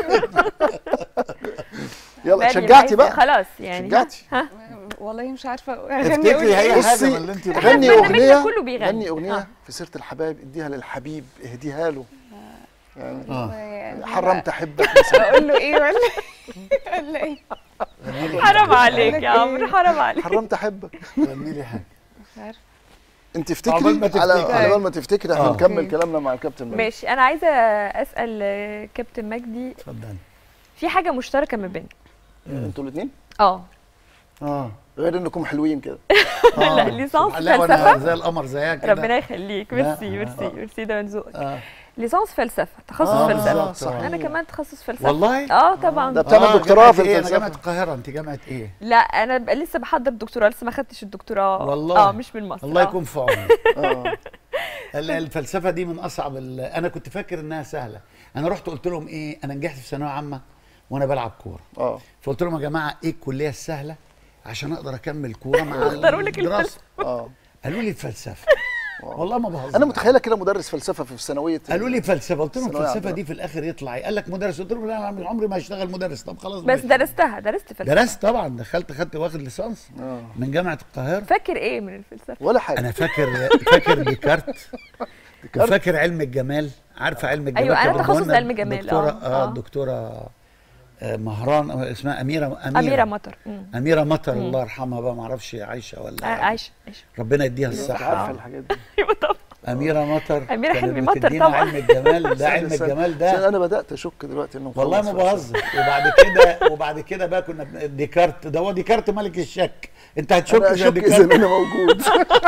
يلا مريم شجعتي عايزة- بقى خلاص يعني شجعتي ها والله مش عارفه اغني اقول تفتكري هي ايه حاجه من بصي اللي انت غني برنامجنا اغنيه كله بيغني. غني اغنيه آه. في سيره الحبايب اديها للحبيب اهديها له يعني يعني حرمت احبك مثلا اقول له ايه ولا ولا ايه حرام عليك لك يا إيه؟ عمرو حرام عليك حرمت احبك غني لي حاجه مش عارفه انت عقبال ما افتكري على تفتكري. على بال ما تفتكري احنا آه. نكمل كلامنا مع الكابتن مجدي ماشي انا عايزه اسال آه، كابتن مجدي اتفضلي في حاجه مشتركه ما بيننا انتوا الاثنين اه اه غير انكم حلوين كده لا ليسانس لا وانا فلسفه زي القمر زيها كده ربنا يخليك لا. ميرسي ميرسي ميرسي ده من ذوقك آه. ليسانس فلسفه تخصص آه، فلسفه بالظبط. صحيح. انا كمان تخصص فلسفه والله اه طبعا ده بتعمل آه، دكتوراه في جامعة إيه؟ انا الفلسفة. جامعه القاهره انت جامعه ايه لا انا ب- لسه بحضر دكتوراه لسه ما خدتش الدكتوراه والله؟ اه مش من مصر الله آه. يكون في عونك اه ال- الفلسفه دي من اصعب ال- انا كنت فاكر انها سهله انا رحت قلت لهم ايه انا نجحت في ثانويه عامه وانا بلعب كوره اه فقلت لهم يا جماعه ايه الكليه السهله عشان اقدر اكمل كوره مع اختاروا لك الدراسه الفلسفة. اه قالوا لي الفلسفه والله ما بهزر انا متخيله كده مدرس فلسفه في ثانويه قالوا لي فلسفه قلت لهم الثانوية الفلسفه عامة. دي في الاخر يطلع ايه قال لك مدرس قلت لهم لا انا عمري ما هشتغل مدرس طب خلاص بس ماشي. درستها درست فلسفه درست طبعا دخلت خدت واخد ليسانس آه. من جامعه القاهره فاكر ايه من الفلسفه ولا حاجه انا فاكر فاكر ديكارت وفاكر علم الجمال عارفه علم الجمال أيوة، أنا كان تخصص بيقولنا علم جمال، دكتوره آه، اه آه. الدكتوره آه، مهران آه، اسمها اميره اميره, اميره مطر مم. اميره مطر الله يرحمها بقى ما اعرفش عايشه ولا آه، عايشه عايشه ربنا يديها عارفه الصحه الحاجات دي ايوه طبعا اميره مطر أميرة كانت حلمي مطر بتدينا طبعا. علم الجمال ده علم استنى، الجمال عشان ده انا بدات اشك دلوقتي انه والله ما مخلص فلسفة. بهزر وبعد كده وبعد كده بقى كنا بن- ديكارت ده هو ديكارت ملك الشك انت هتشك انا زي اشك اذا ديكارت انا موجود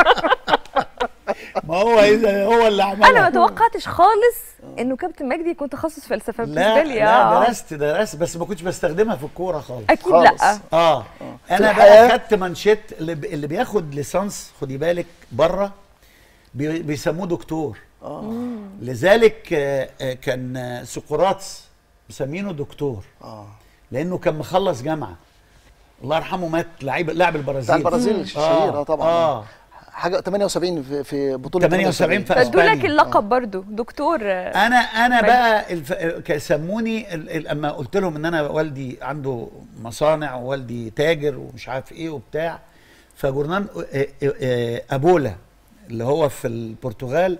ما هو اذا هو اللي عملها انا ما توقعتش خالص انه كابتن مجدي يكون تخصص فلسفه بالنسبه لا لي لا آه. درست درست بس ما كنتش بستخدمها في الكوره خالص اكيد خالص. لا اه انا الحياة؟ بقى خدت مانشيت اللي, ب- اللي بياخد ليسانس خدي بالك بره بي بيسموه دكتور اه لذلك آه، آه، كان آه، سقراطس مسمينه دكتور اه لانه كان مخلص جامعه الله يرحمه مات لعيب لاعب البرازيل بتاع البرازيل الشهير اه طبعا اه حاجه 78 في, في بطوله 78 في فادوا لك اسبانيا اللقب برضو دكتور آه، انا انا مجد. بقى الف... ك- سموني ال... ال... اما قلت لهم ان انا والدي عنده مصانع ووالدي تاجر ومش عارف ايه وبتاع فجورنان آه، آه، آه، ابولا اللي هو في البرتغال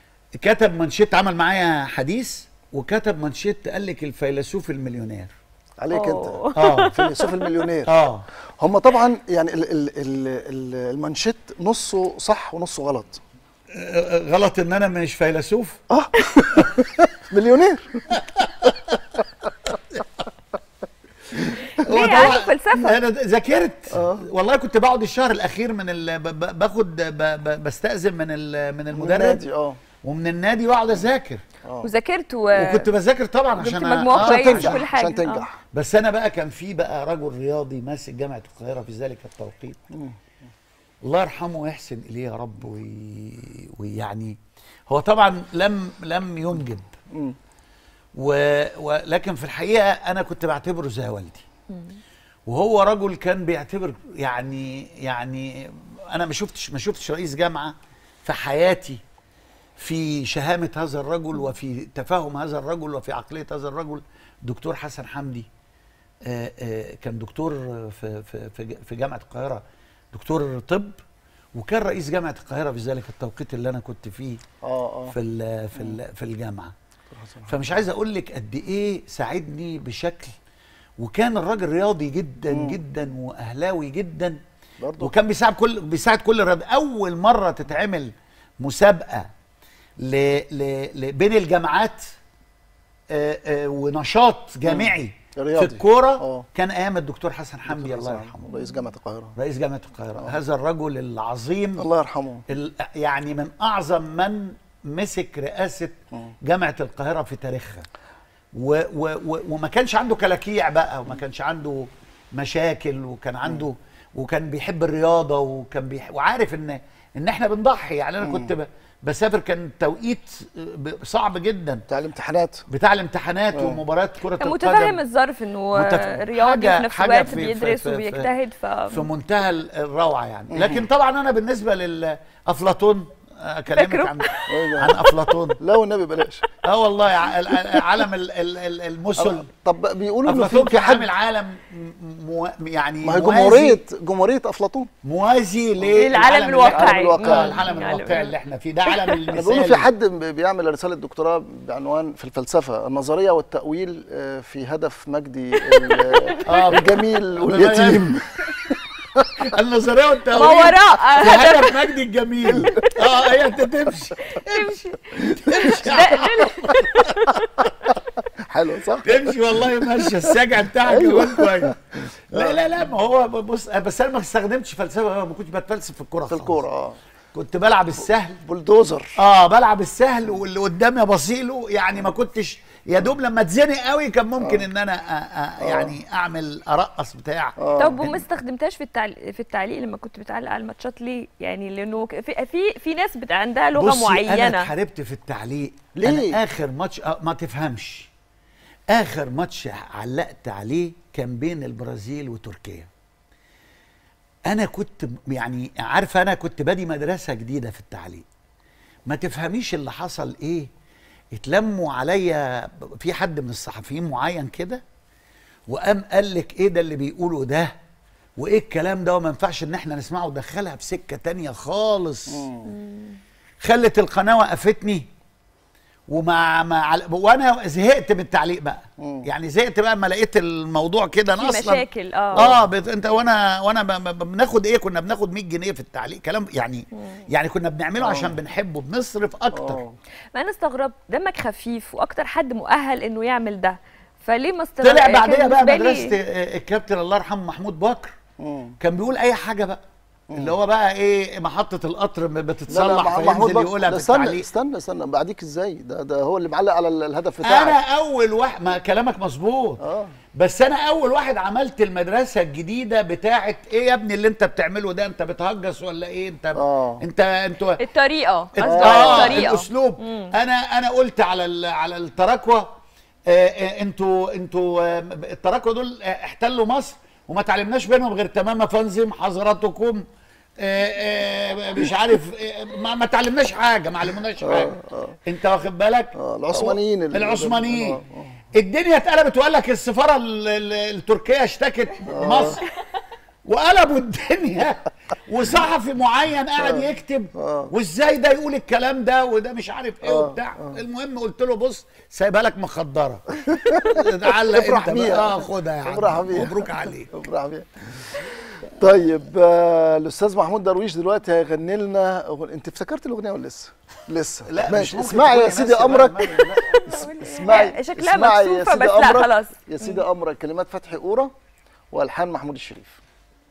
كتب منشيت عمل معايا حديث وكتب منشيت قال لك الفيلسوف المليونير عليك أوه. انت اه فيلسوف المليونير اه هم طبعا يعني ال ال ال ال المانشيت نصه صح ونصه غلط غلط ان انا مش فيلسوف مليونير هو ليه ده عنده بقى- فلسفة. انا د- ذاكرت والله كنت بقعد الشهر الاخير من ال... ب... ب... باخد ب... ب... بستأذن من ال... من المدرب النادي اه ومن النادي واقعد اذاكر وذاكرت و... وكنت بذاكر طبعا جبت عشان مجموع آه، كويس تنجح، وكل حاجة عشان تنجح بس انا بقى كان في بقى رجل رياضي ماسك جامعه القاهره في ذلك التوقيت الله يرحمه ويحسن اليه يا رب وي- ويعني هو طبعا لم لم ينجب مم. و... ولكن في الحقيقه انا كنت بعتبره زي والدي وهو رجل كان بيعتبر يعني يعني انا ما شفتش ما شفتش رئيس جامعه في حياتي في شهامه هذا الرجل وفي تفاهم هذا الرجل وفي عقليه هذا الرجل دكتور حسن حمدي آه، آه، كان دكتور في في في ج- في جامعه القاهره دكتور طب وكان رئيس جامعه القاهره في ذلك التوقيت اللي انا كنت فيه اه اه في ال في ال في الجامعه فمش عايز اقول لك قد ايه ساعدني بشكل وكان الراجل رياضي جدا جدا واهلاوي جدا برضه وكان بيساعد كل بيساعد كل الرياض اول مره تتعمل مسابقه ل... ل... ل... بين الجامعات آه، آه، ونشاط جامعي في رياضي. الكوره آه. كان ايام الدكتور حسن حمدي الله حسن، يرحمه رئيس جامعه القاهره رئيس جامعه القاهره هذا الرجل العظيم الله يرحمه ال- يعني من اعظم من مسك رئاسه جامعه القاهره في تاريخها و و و وما كانش عنده كلاكيع بقى وما كانش عنده مشاكل وكان عنده وكان بيحب الرياضه وكان بيح وعارف ان ان احنا بنضحي يعني انا كنت ب- بسافر كان توقيت ب- صعب جدا بتاع الامتحانات بتاع الامتحانات ومباريات كره كان القدم متفهم الظرف انه متف- رياضي حاجة- في نفس حاجة الوقت في- بيدرس في- في- وبيجتهد ف في منتهى ال- الروعه يعني لكن طبعا انا بالنسبه لافلاطون اكلمك فاكره؟ عن عن افلاطون لا والنبي بلاش اه والله ع- ال- ال- عالم ال- ال- ال- المثل طب بيقولوا انه افلاطون في في كان عامل حد عالم مو يعني ما هي موازي- جمهوريه جمهوريه افلاطون موازي للعالم للعالم الواقعي. اللي- آه، مم. العالم العالم الواقعي اللي احنا فيه ده عالم انا بيقولوا المثالي في حد ب- بيعمل رساله دكتوراه بعنوان في الفلسفه النظريه والتاويل آه، في هدف مجدي ال- آه. الجميل واليتيم النظريه ما والتأويل وراء في هدف مجدي الجميل اه هي انت تمشي تمشي حلو صح تمشي والله ماشيه السجع بتاعك أيوة. كمان كويس لا لا لا ما هو بص بس انا ما استخدمتش فلسفه ما كنتش بتفلسف في الكوره في الكوره اه كنت بلعب السهل بولدوزر اه بلعب السهل واللي قدامي ابصيله يعني ما كنتش يا دوب لما اتزنق قوي كان ممكن ان انا أ- أ- يعني اعمل ارقص بتاع طب وما استخدمتهاش في التعليق في التعليق لما كنت بتعلق على الماتشات ليه؟ يعني لانه ك- في في في ناس بت عندها لغه بصي انا معينه اتحاربت في التعليق ليه؟ انا اخر ماتش آه ما تفهمش اخر ماتش علقت عليه كان بين البرازيل وتركيا انا كنت م- يعني عارفه انا كنت بادي مدرسه جديده في التعليق ما تفهميش اللي حصل ايه اتلموا عليا ب- في حد من الصحفيين معين كده وقام قال لك ايه ده اللي بيقوله ده وايه الكلام ده وما ينفعش ان احنا نسمعه ودخلها في سكه تانية خالص خلت القناه وقفتني ومع مع وانا زهقت من التعليق بقى يعني زهقت بقى لما لقيت الموضوع كده انا في اصلا مشاكل اه اه بت... انت وانا وانا ب... ب... بناخد ايه كنا بناخد 100 جنيه في التعليق كلام يعني يعني كنا بنعمله عشان بنحبه بنصرف اكتر اه ما انا استغربت دمك خفيف واكتر حد مؤهل انه يعمل ده فليه ما استغرب طلع بعديها بقى بالنسبة لي- مدرسه آه، الكابتن الله يرحمه محمود بكر مم. كان بيقول اي حاجه بقى اللي هو بقى ايه محطه القطر ب- لا لا بتتصلح مع- محمود فينزل بك- يقولها ده في استنى التعليق استنى استنى بعديك ازاي ده ده هو اللي معلق على ال- الهدف بتاعك انا اول واحد ما كلامك مظبوط اه بس انا اول واحد عملت المدرسه الجديده بتاعه ايه يا ابني اللي انت بتعمله ده انت بتهجس ولا ايه انت آه. انت انتوا الطريقه قصده اه على الطريقه الاسلوب انا انا قلت على ال- على التراكوة آه، آه، انتوا انتوا آه، التراكوة دول آه، احتلوا مصر وما تعلمناش بينهم غير تمام فانزم حضراتكم آه، آه، مش عارف آه، ما, ما تعلمناش حاجه ما علموناش حاجه انت واخد بالك آه، العثمانيين اللي- العثمانيين آه، الدنيا اتقلبت وقال لك السفاره ال- ال- التركيه اشتكت مصر وقلبوا الدنيا وصحفي معين قاعد يكتب وازاي ده يقول الكلام ده وده مش عارف ايه آه، وبتاع المهم قلت له بص سايبها لك مخدره تعلق افرح انت بقى. بيها. اه خدها يا عم افرح بيها. مبروك عليك افرح بيها طيب آه، الاستاذ محمود درويش دلوقتي هيغني لنا أغن... انت افتكرت الاغنيه ولا لسه؟ لسه لا، مش ماشي ممكن اسمعي يا تكوني سيدي ناسية بقى امرك المغرب. اسمعي شكلها اسمعي يا مكسوفة سيدي بس لا أمرك. خلاص. يا سيدي امرك كلمات فتحي قوره والحان محمود الشريف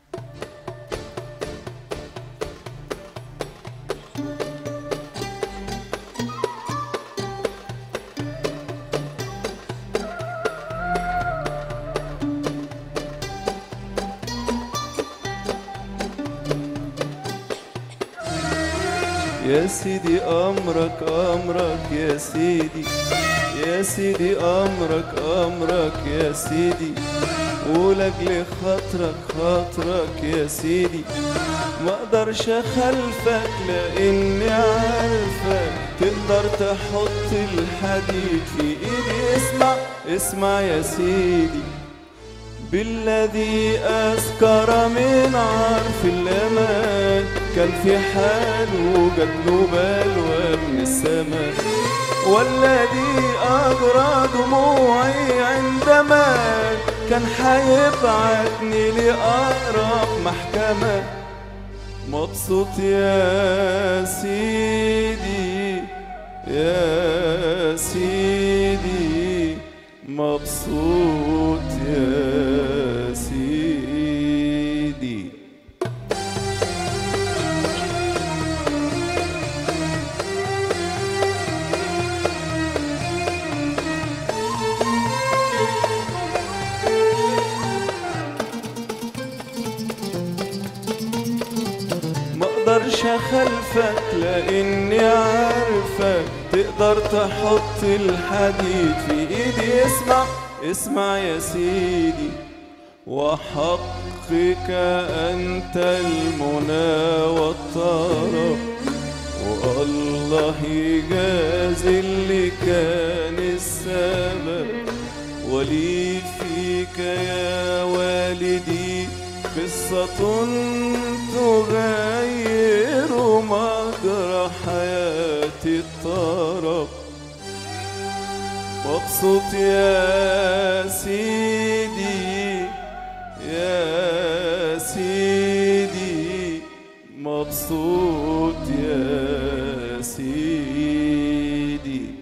يا سيدي أمرك أمرك يا سيدي يا سيدي أمرك أمرك يا سيدي ولأجل خاطرك خاطرك يا سيدي ما اقدرش اخلفك لاني عارفك تقدر تحط الحديد في ايدي اسمع اسمع يا سيدي بالذي أسكر من عرف الأمان كان في حاله جات له بلوى من السماء والذي أجرى دموعي عندما كان هيبعتني لأقرب محكمة مبسوط يا سيدي يا سيدي مبسوط يا سيدي ما اقدرش اخلفك لاني عارفك تقدر تحط الحديد في ايدي اسمع اسمع يا سيدي وحقك انت المنى والطرب والله يجازي اللي كان السبب ولي فيك يا والدي قصة تغير مجرى حياتي الطرب مبسوط يا سيدي يا سيدي مبسوط يا سيدي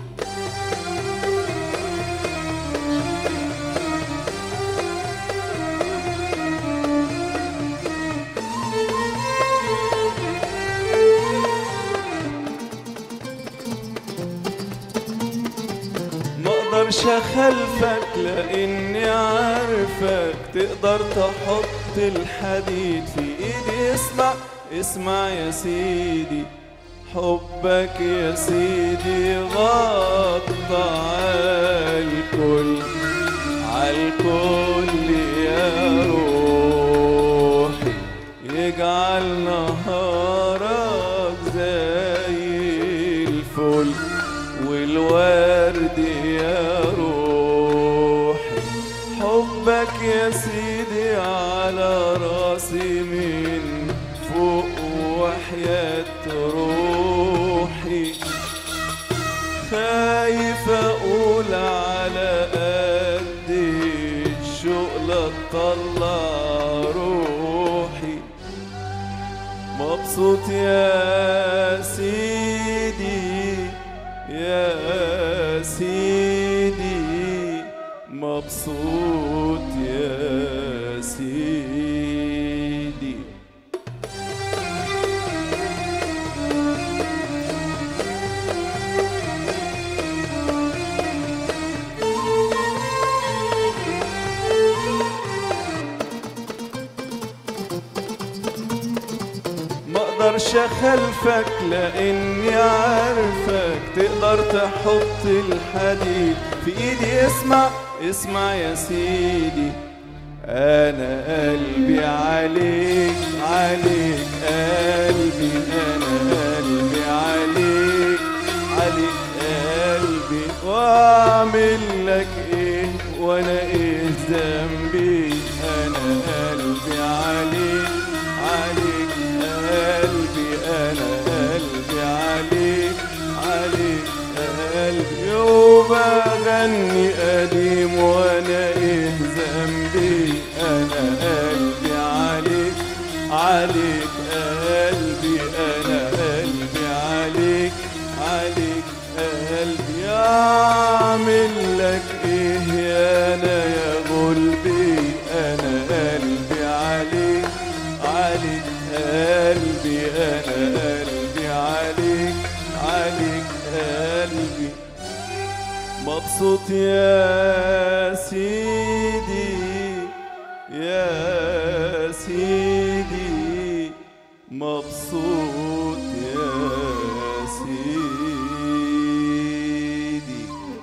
ما اقدرش اخلفك لاني عارفك تقدر تحط الحديد في ايدي اسمع اسمع يا سيدي حبك يا سيدي غطى عالكل عالكل يا روحي يجعل نهارك زي الفل والورد يا روحي حبك يا سيدي على راسي من فوق وحياة روحي خايف اقول على قد الشوق طلع روحي مبسوط يا سيدي يا سيدي مبسوط يا سيدي ما اقدرش اخلفك لاني عارفك تقدر تحط الحديد في ايدي اسمع اسمع يا سيدي انا قلبي عليك عليك قلبي انا قلبي عليك عليك قلبي واعمل لك ايه وانا ايه ذنبي انا قلبي عليك عني قديم وانا ايه ذنبي انا قلبي عليك عليك قلبي انا قلبي عليك عليك قلبي اعمل لك ايه يا انا يا قلبي انا قلبي عليك عليك قلبي انا قلبي عليك عليك قلبي مبسوط يا سيدي يا سيدي مبسوط يا سيدي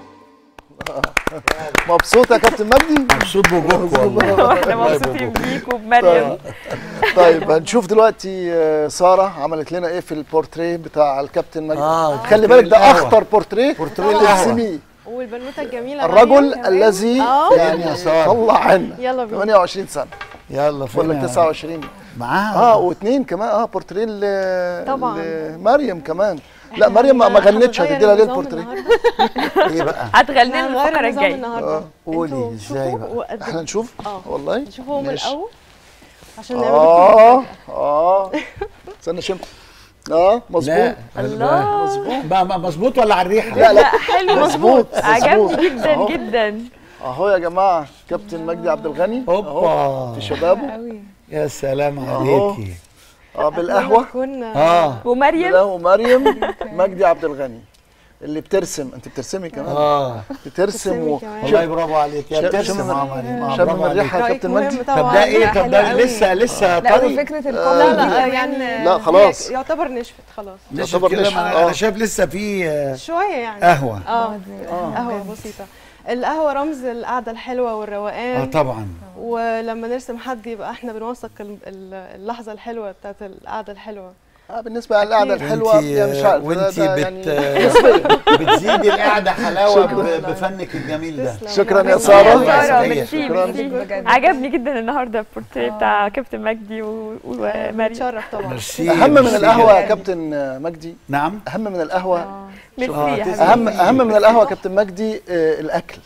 مبسوط يا كابتن مجدي مبسوط بوجودكم والله احنا مبسوطين بيك وبمريم طيب هنشوف دلوقتي آه، ساره عملت لنا ايه في البورتريه بتاع الكابتن مجدي آه، خلي بالك ده القهوة. اخطر بورتريه بورتريه القهوة. ترسميه والبنوته الجميله الرجل مريم كمان. الذي اه يا يعني سارة. طلع عنا يلا بينا 28 سنه يلا فين ولا يا- 29 معاها اه واثنين كمان اه بورتريه ل- طبعاً. لمريم كمان لا مريم ما ما غنتش هتدي لها ليه البورتريه ايه بقى هتغني لنا الفقره الجايه آه. قولي ازاي بقى احنا نشوف اه والله نشوفهم ماشي. الاول عشان نعمل اه اه استنى شم اه مظبوط لا الله مظبوط بقى بقى مظبوط ولا على الريحه لا لا حلو مظبوط عجبني مظبوط. جدا أهو. جدا اهو يا جماعه كابتن مجدي عبد الغني هوبا. أهو في شبابه قوي يا سلام أهو. عليكي اه بالقهوه كنا اه ومريم بالقهوه مريم مجدي عبد الغني اللي بترسم انت بترسمي كمان اه بترسم و... كمان. والله برافو عليك يا شم- بترسم شم- يا مريم آه، شم برافو من ريحه عليك. يا رأيك كابتن مهم مجدي طبعا طب ده ايه طب ده حلوة قوي. لسه لسه لا طري وفكره آه، الكومبو لا دي لا كمان يعني لا، خلاص. هي يعتبر نشفت خلاص نشف يعتبر كده نشف. ما آه. انا شايف لسه في آه، شويه يعني قهوه اه قهوه بسيطه القهوه رمز القعده الحلوه اه والروقان طبعا ولما نرسم حد يبقى احنا بنوثق ال- ال- اللحظه الحلوه بتاعت القعده الحلوه اه بالنسبه للقعده أكيد. الحلوه يعني مش عارف ده- وانتي ده بت يعني بتزيدي القعده حلاوه شكراً. ب- بفنك الجميل ده تسلم. شكرا يا يا ساره الله ساره يسعدك. ميرسي شكراً. ميرسي بجد. عجبني جدا النهارده البورتريه بتاع كابتن مجدي و- ومريم بتشرف طبعا ميرسي اهم من ميرسي القهوه يا جداً. كابتن مجدي نعم اهم من القهوه ميرسي آه، يا تسلم. حبيبي اهم اهم من القهوه يا كابتن مجدي آه الاكل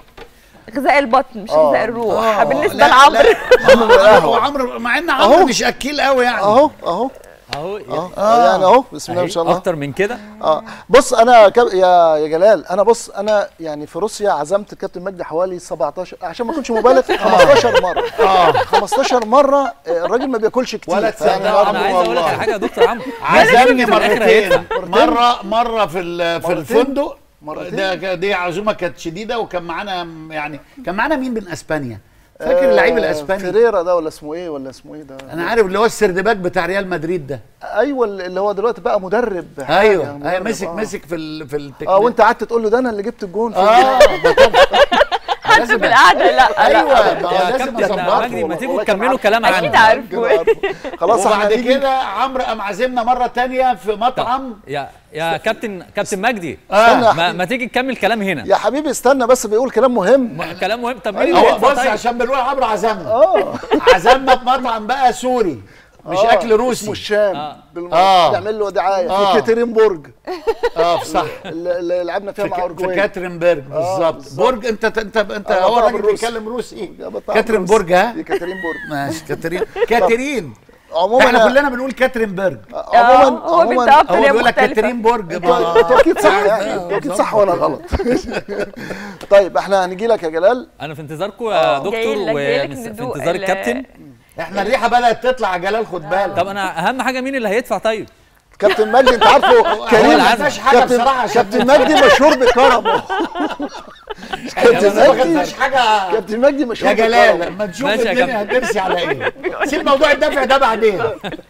غذاء البطن مش آه. غذاء الروح آه، بالنسبه لا، لعمرو لا. اهم من عمرو القهوه عمرو مع ان أهو. عمرو مش اكيل قوي يعني اهو اهو اهو اه آه، يعني اهو بسم الله ما شاء الله اكتر من كده اه بص انا كب... يا يا جلال انا بص انا يعني في روسيا عزمت الكابتن مجدي حوالي 17 عشان ما اكونش مبالغ 15 مره اه 15 مره آه، الراجل ما بياكلش كتير ولا فيعني تصدق برضه انا عايز اقول لك والله. على حاجه يا دكتور عمرو عزمني في الآخر مرتين هيدفع. مره مره في ال- في مرتين؟ الفندق مرتين؟ ده دي عزومه كانت شديده وكان معانا يعني كان معانا مين من اسبانيا فاكر اللعيب آه، الاسباني فيريرا ده ولا اسمه ايه ولا اسمه ايه ده انا عارف اللي هو السردباك بتاع ريال مدريد ده ايوه اللي هو دلوقتي بقى مدرب حاجة، ايوه ايوه مدرب، مسك آه. مسك في ال في التكنيك اه وانت قعدت تقول له ده انا اللي جبت الجون في اه ده طبعا. لازم في القعده لا ايوه لا ما هو يا لازم كابتن اظبطه مجدي ما تيجوا والله كان تكملوا عارف. كلام اكيد عنه عارفه كده عارفه. خلاص احنا وبعد هنيجي كده عمرو قام عازمنا مره تانية في طب، مطعم يا يا كابتن كابتن مجدي استنى يا ما, حبيبي. ما تيجي تكمل كلام هنا يا حبيبي استنى بس بيقول كلام مهم م- كلام مهم طب مين اللي هو هيدفع بص طيب عشان بنقول عمرو عزمنا اه عزمنا في مطعم بقى سوري مش آه، اكل روسي اسمه الشام آه. بالم- آه. نعمل له دعايه آه. في كاترينبورج اه صح اللي اللي لعبنا فيها في, مع ك- في اورجواي كاترينبرج بالظبط بالظبط. برج انت انت انت آه، هو مطعم راجل الروسي. بيتكلم روسي يا بطل كاترينبرج ها دي كاترينبورج ماشي كاترين كاترين عموما احنا أنا- كلنا بنقول كاترينبرج عموما هو عموما بينطق هو بطريقه بيقول لك مختلفه كاترين برج انتوا انتوا اكيد صح يعني انتوا اكيد صح ولا غلط طيب احنا هنيجي لك يا جلال انا في انتظاركم يا دكتور جايلك- جايلك وفي ندوق انتظار ال- الكابتن احنا الريحه بدات تطلع يا جلال خد بالك طب انا اهم حاجه مين اللي هيدفع طيب كابتن مجدي انت عارفه هو كريم ما عندناش حاجه كابتن بصراحه عشان كابتن مجدي مشهور بكرمه كابتن ما مجدي خدناش حاجه كابتن مجدي مشهور يا جلال بكرمه. لما تشوف ماشي يا الدنيا كابتن. هترسي على ايه سيب موضوع الدفع ده بعدين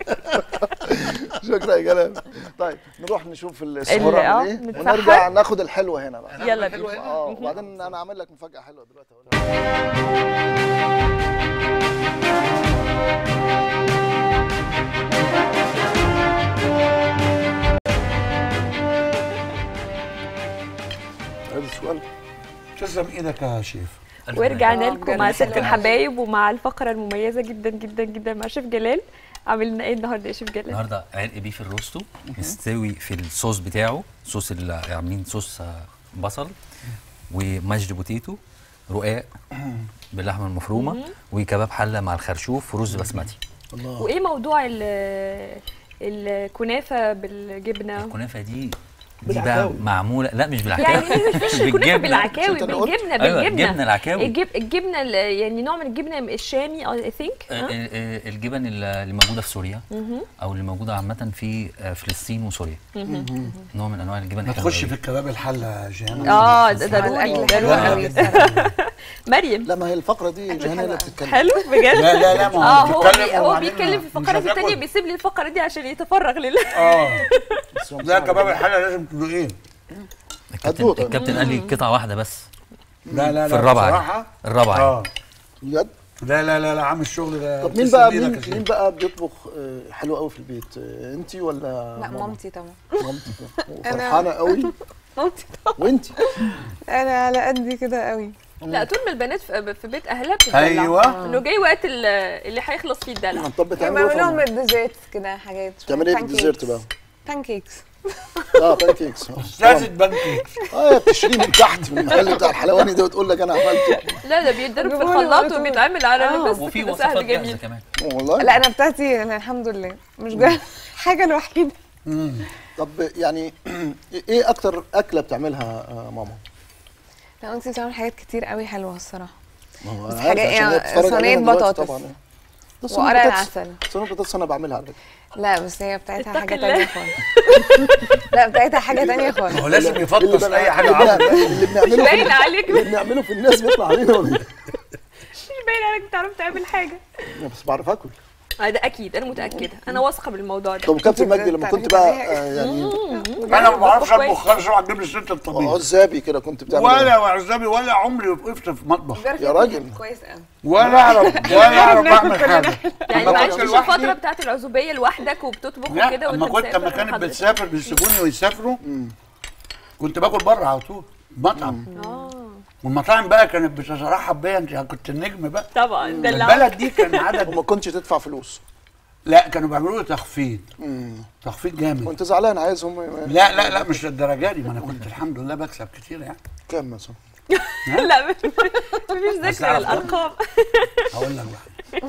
شكرا يا جلال طيب نروح نشوف السهره اه، عامل ايه نتسحر. ونرجع ناخد الحلوه هنا بقى يلا بينا اه وبعدين انا عامل لك مفاجاه حلوه دلوقتي هقول لك. ادي السؤال تسلم ايدك يا شيف ورجعنا آه، لكم بجد مع ست حلوة. الحبايب ومع الفقره المميزه جدا جدا جدا مع شيف جلال عامل لنا ايه النهارده يا شيف جلال النهارده عرق بيف الروستو مستوي في الصوص بتاعه صوص اللي عاملين صوص آه، بصل وماجد بوتيتو رقاق باللحمه المفرومه وكباب حله مع الخرشوف ورز بسمتي الله وايه موضوع ال الكنافه بالجبنه الكنافه دي دي بالعكاوي. بقى معموله لا مش بالعكاوي يعني مش مش الكنافه بالعكاوي عشان أنت قلت. بالجبنه ايوه بالجبنه الجبنه العكاوي الجب... الجبنه ال- يعني نوع من الجبنه الشامي اي ثينك آه، آه، آه، الجبن اللي موجوده في سوريا او اللي موجوده عامه في آه، فلسطين وسوريا نوع من انواع الجبن ما حلوة تخش أوي. في الكباب الحله يا جيهان اه ده على ضروري الأكل حلو ضروري قوي الصراحة. مريم لا ما هي الفقره دي جهان هي اللي بتتكلم حلو بجد لا لا لا ما اه هو هو بيتكلم بي هو وبعدين بيتكلم في مش الفقرات هتاكل. التانية بيسيب لي الفقرة دي عشان يتفرغ لله اه بس هو لا بصراحة- كباب الحله لازم تدوقيه الكابتن هتدوق. الكابتن قال لي قطعه واحده بس لا لا لا في الرابعه بصراحه يعني. الرابعه اه يعني. بجد لا لا لا لا عامل الشغل ده طب مين تسلم بقى إيدك مين, يا شيخ. مين بقى بيطبخ آه، حلو قوي في البيت آه، انتي ولا لا ماما؟ مامتي طبعا مامتي فرحانه قوي مامتي طبعا وانتي انا على قدي كده قوي لا طول ما البنات في في بيت اهلها بتدلع أيوة. انه جاي وقت ال- اللي هيخلص فيه الدلع طب بتعملوا بعمل ايه لهم في- الديزرت كده حاجات بتعملي ايه في الديزرت بقى؟ بان كيكس اه بان كيكس استاذة بان كيكس اه بتشتري من تحت من المحل بتاع الحلواني ده وتقول لك انا عملت لا ده بيتضرب في جيبولي الخلاط على طول. وبيتعمل على آه. بس وفي كده وصفات سهل جاهزه جميل كمان والله لا انا بتاعتي انا الحمد لله مش جاي حاجه الوحيده طب يعني ايه اكتر اكله بتعملها آه، ماما؟ لا انت بتعمل حاجات كتير قوي حلوه الصراحه ما هو بس أنا حاجة- عارف عشان هي يعني بتتفرج صينية علينا دلوقتي بطاطس. طبعا ده صينية وقرع بطاطس. العسل صينية بطاطس انا بعملها على فكره لا بس هي بتاعتها اتق حاجه الله. تانية خالص لا بتاعتها حاجه تانية خالص هو لازم اللي يفطس بن- اي حاجه اللي عظم بن- اللي بنعمله في باين عليك اللي بنعمله في الناس بيطلع علينا ولا إيه؟ مش باين عليك بتعرف تعمل حاجه بس بعرف اكل آه، ده اكيد انا متاكده انا واثقه بالموضوع ده طب كابتن مجدي لما كنت بقى آه، يعني انا ما بعرفش كويس. اطبخ خالص اوعى تجيب لي سيره الطبيخ عزابي كده كنت بتعمل ولا إيه؟ وعزابي ولا عمري وقفت في مطبخ يا راجل. كويس قوي ولا اعرف ولا اعرف اعمل حاجه يعني أما ما كنت عشتش لوحدي- الفتره بتاعت العزوبيه لوحدك وبتطبخ لا وكده اما كنت اما كانت حضرتك. بتسافر بيسيبوني ويسافروا كنت باكل بره على طول مطعم اه والمطاعم بقى كانت بتترحب بيا انت كنت النجم بقى طبعا ده اللي البلد دي كان عدد وما كنتش تدفع فلوس لا كانوا بيعملوا لي تخفيض مم. تخفيض جامد كنت زعلان عايزهم لا لا لا مش للدرجه دي ما انا كنت الحمد لله بكسب كتير يعني كام مثلا لا مش- مفيش بس ذكر أعرف الارقام هقول لك بقى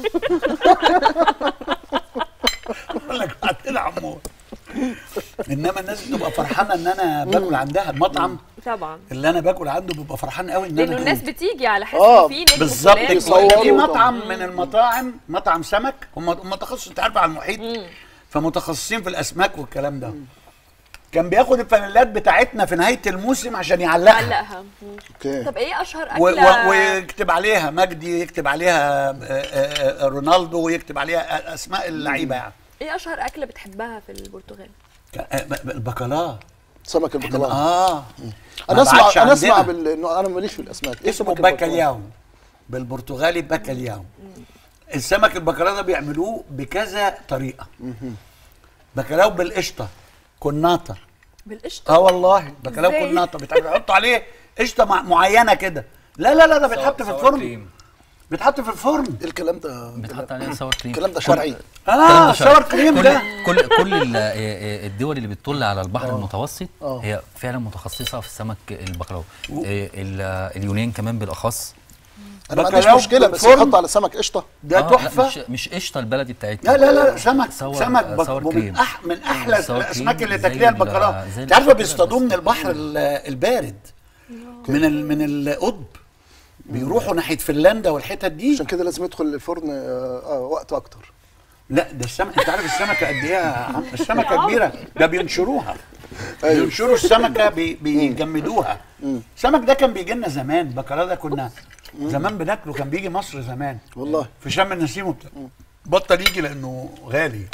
هقول لك بعدين يا عمور انما الناس بتبقى فرحانه ان انا باكل عندها المطعم طبعا اللي انا باكل عنده بيبقى فرحان قوي ان لانه انا الناس بتيجي على حس آه، إن في نجم بالظبط فلان كده. بيصوروا في طبعاً. مطعم من المطاعم مطعم سمك هم هم تخصص انت عارف على المحيط فمتخصصين في الاسماك والكلام ده كان بياخد الفانيلات بتاعتنا في نهايه الموسم عشان يعلقها علقها اوكي طب ايه اشهر و- اكله و- ويكتب عليها مجدي يكتب عليها آه، آه، آه، رونالدو ويكتب عليها اسماء اللعيبه يعني ايه اشهر اكله بتحبها في البرتغال كان- آه، ب- ب- البقلاء سمك البقلاء اه انا ما اسمع بعدش انا اسمع عندنا. بال... انه انا ماليش في الاسماك إيه اسمه سمك البقلاء؟ باكالياو بالبرتغالي باكالياو السمك البقلاء ده بيعملوه بكذا طريقه بكلاو بالقشطه كناطه بالقشطه اه والله بكلاو إزاي؟ كناطه بيتعمل- بيحطوا عليه قشطه مع- معينه كده لا لا لا ده بيتحط في سوا- الفرن كريم. بيتحط في الفرن إيه الكلام ده بتحط عليها ساور كريم الكلام ده كل- شرعي الكلام اه ده شرعي. سور كريم كل ده كل كل ال- آه، آه، الدول اللي بتطل على البحر المتوسط آه. هي فعلا متخصصه في السمك البقلاوي آه، ال- آه، اليونان كمان بالاخص انا ما عنديش بكلاو مشكله بس بالفرن. يحط على سمك قشطه ده آه، لا، تحفه مش مش قشطه البلدي بتاعتنا لا لا لا سمك سور- سمك آه، بك سور ومن كريم. أح من احلى سور الاسماك كريم اللي زي تاكليها ال- البقلاوه زي انت عارفه البقلاوة بيصطادوه بس. من البحر ال- البارد من ال من القطب بيروحوا ناحيه فنلندا والحتت دي عشان كده لازم يدخل الفرن آه آه وقت اكتر لا ده السمك انت عارف السمكه قد ايه يا عم؟ السمكه كبيره ده بينشروها أيوة. بينشروا السمكه بي بيجمدوها السمك ده كان بيجي لنا زمان بكره ده كنا زمان بناكله كان بيجي مصر زمان والله في شم النسيم وبتاع بطل يجي لانه غالي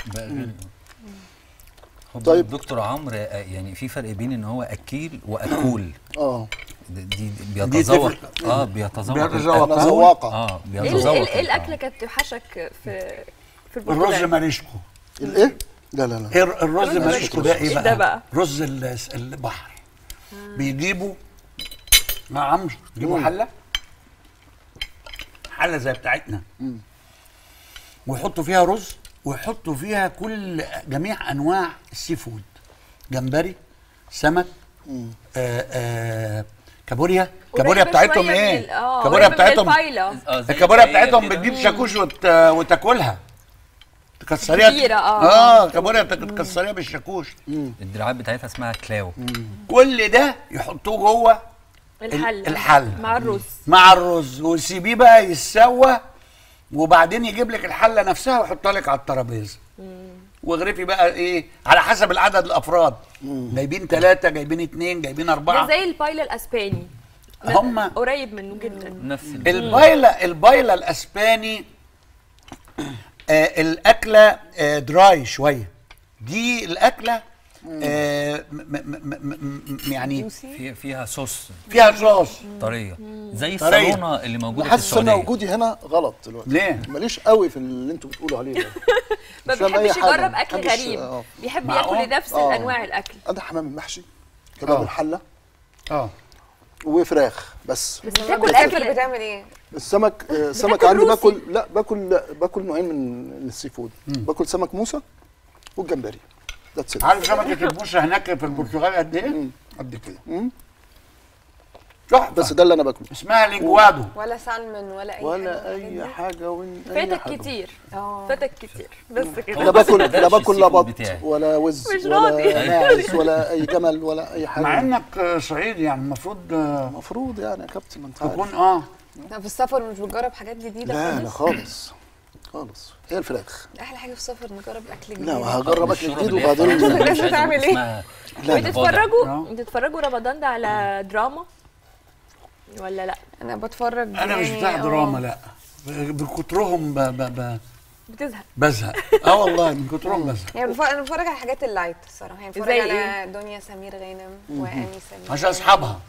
طيب طيب. دكتور عمرو آه، يعني في فرق بين ان هو اكيل واكول اه دي دي بيتذوق تفرق. اه بيتذوق بيتذوق. الأكل. انا ذواقه اه ايه ال- بيتذوق ايه ال- ايه الأكل. الاكله كانت توحشك في في الرز البرتغال ماريشكو الايه لا لا لا ايه الرز الرز ماريشكو ده ايه إيه بقى؟ ده بقى؟ رز ال- البحر بيجيبوا مع عمرو يجيبوا حله حله زي بتاعتنا ويحطوا فيها رز ويحطوا فيها كل جميع انواع السي فود جمبري سمك آه آه كابوريا كابوريا قريبة بتاعتهم شوية من ايه ال- آه، كابوريا قريبة من بتاعتهم البايلة. اه زي الكابوريا الباقية بتاعتهم كده. بتجيب شاكوش وت... وتاكلها تكسريها كبيرة، آه. اه كابوريا بت- تكسريها بالشاكوش الدراعات بتاعتها اسمها كلاو كل ده يحطوه جوه الحل الحل. مع الرز مع الرز وسيبيه بقى يتسوى وبعدين يجيب لك الحله نفسها ويحطها لك على الترابيزه واغرفي بقى ايه على حسب العدد الافراد جايبين ثلاثه جايبين اثنين جايبين ده اربعه زي البايلا الاسباني هم قريب منه جدا نفس ال- البايلا البايلا الاسباني آه الاكله آه دراي شويه دي الاكله آه م م م م م يعني في فيها صوص فيها صوص طريه زي طرية. الصالونه اللي موجوده في حاسس ان السعوديه وجودي هنا غلط دلوقتي ليه؟ ماليش قوي في اللي انتوا بتقولوا عليه ده ما مش فاهم أي بيحبش حاجة. يجرب ما اكل بحبش- غريب آه. بيحب معقول؟ ياكل نفس آه. انواع الاكل انا حمام المحشي كباب اه الحله اه وفراخ بس بس بتاكل بتاكل اكل اكل بتعمل ايه؟ السمك آه، السمك بتاكل عندي روسي؟ باكل لا باكل لا باكل نوعين من من السي فود باكل سمك موسى والجمبري ذاتس ات عارف سمكه البوسه هناك في البرتغال قد ايه؟ قد كده مم. تحفه بس ده اللي انا باكله اسمها لينجوادو ولا سالمون ولا اي ولا حاجه اي حاجه وين أي فاتك حاجة. كتير اه فاتك كتير بس لا كده باكل ده لا مش باكل السي لا فود بط بتاعي. ولا وز مش ولا راضي. ماعز ولا اي جمل ولا اي حاجه مع انك آه، صعيدي يعني المفروض آه، المفروض يعني يا كابتن ما انت عارف تكون اه لا في السفر مش بتجرب حاجات جديده لا لا خالص خالص خالص هي الفراخ احلى حاجه في السفر نجرب اكل جديد لا هجرب اكل والشوربة جديد اللي هي وبعدين فرنسا دي الناس مش عايز بتعمل أقول إيه؟ اسمها لا لا بتتفرجوا آه. بتتفرجوا رمضان ده على دراما ولا لا انا بتفرج انا مش يعني بتاع اه. دراما لا بكترهم ب ب ب بتزهق بزهق اه والله من كترهم بزهق يعني بتفرج انا بتفرج على حاجات اللايت الصراحه يعني بتفرج زي على إيه؟ دنيا سمير غانم وامي سمير عشان اصحابها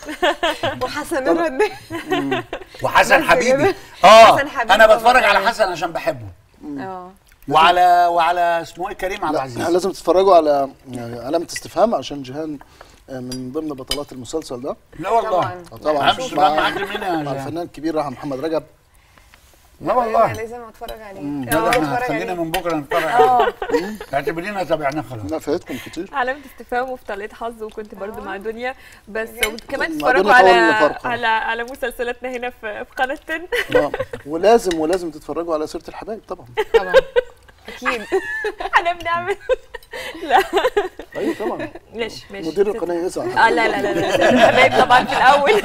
وحسن الرداد وحسن بس حبيبي كده. اه حسن حبيبي انا طبعاً. بتفرج على حسن عشان بحبه اه وعلى وعلى اسمه ايه كريم عبد لا العزيز لازم تتفرجوا على يعني علامه استفهام عشان جيهان آه، من ضمن بطلات المسلسل ده لا والله طبعا آه، طبعا معرفش مع, بقى معاك مين يا مع جيهان. الفنان الكبير رحم محمد رجب لا انا والله لازم اتفرج عليه لا ده اه احنا بتفرج هتخلينا عليه من بكره نتفرج عليه اعتبرينا تابعناه خلاص لا فايتكم كتير علامة استفهام وفي طليقة حظ وكنت برضو مع دنيا بس وكمان مع تتفرجوا دنيا على طبعاً فرقة. على على مسلسلاتنا هنا في في قناة 10 آه، ولازم ولازم تتفرجوا على سيره الحبايب طبعا طبعا اكيد احنا بنعمل ايوه طبعا ماشي ماشي مدير القناه يزعل اه لا لا لا لا سيرة الحبايب طبعا في الاول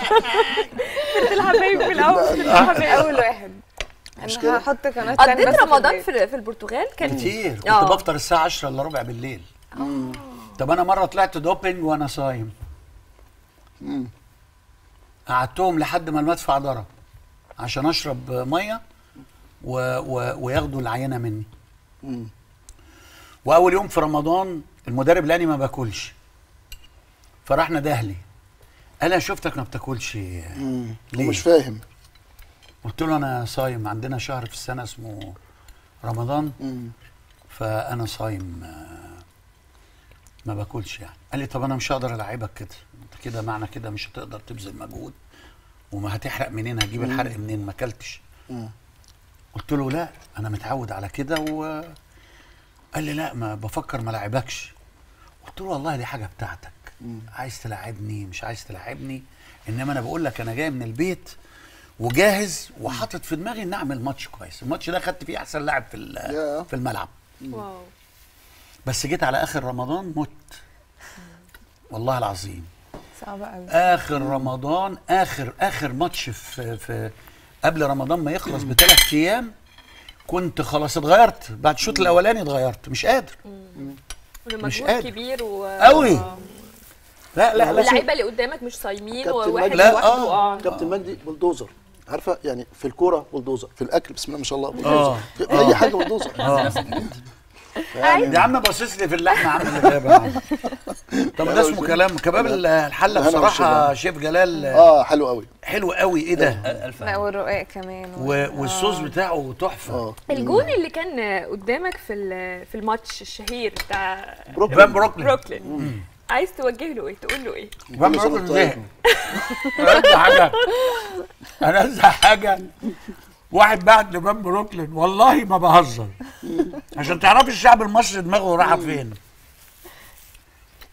سيرة الحبايب في الاول سيرة الحبايب اول واحد مش انا كده؟ هحط قناه تانية قضيت بس في رمضان البيت. في في البرتغال كان كتير كنت آه. بفطر الساعه 10 الا ربع بالليل طب انا مره طلعت دوبينج وانا صايم مم. قعدتهم لحد ما المدفع ضرب عشان اشرب ميه و... و... وياخدوا العينه مني مم. واول يوم في رمضان المدرب لاني ما باكلش فراح ندهلي قال انا شفتك ما بتاكلش مم. ليه؟ ومش فاهم قلت له انا صايم عندنا شهر في السنه اسمه رمضان مم. فانا صايم آه، ما باكلش يعني قال لي طب انا مش هقدر العبك كده انت كده معنى كده مش هتقدر تبذل مجهود وما هتحرق منين هتجيب الحرق منين ما اكلتش مم. قلت له لا انا متعود على كده و قال لي لا ما بفكر ما لعبكش قلت له والله دي حاجه بتاعتك عايز تلعبني مش عايز تلعبني انما انا بقول لك انا جاي من البيت وجاهز وحاطط في دماغي ان اعمل ماتش كويس الماتش ده خدت فيه احسن لاعب في ال- ياه. في الملعب واو بس جيت على اخر رمضان مت والله العظيم صعبه قوي اخر رمضان اخر اخر ماتش في في قبل رمضان ما يخلص بثلاث ايام كنت خلاص اتغيرت بعد الشوط الاولاني اتغيرت مش قادر مش مجهود قادر. كبير و قوي لا لا لازم واللعيبه اللي قدامك مش صايمين كابتن وواحد مجدي. لوحده لا، اه كابتن مجدي بلدوزر عارفه يعني في الكوره بلدوزر في الاكل بسم الله ما شاء الله آه. بلدوزر في اي حاجه بلدوزر يا عم باصص لي في اللحمه عامل ازاي يا عم طب ده اسمه كلام كباب الحله هلا بصراحه والشباب. شيف جلال اه حلو قوي حلو قوي ايه ده الف لا والرقاق كمان و- والصوص بتاعه تحفه اه الجون اللي كان قدامك في ال- في الماتش الشهير بتاع فان بروكلين بروكلين عايز توجه له ايه تقول له ايه فان كل سنة بروكلين وأنت زهق طيب. انا حاجه انا حاجه واحد بعت لفان بروكلين والله ما بهزر عشان تعرفي الشعب المصري دماغه رايحه فين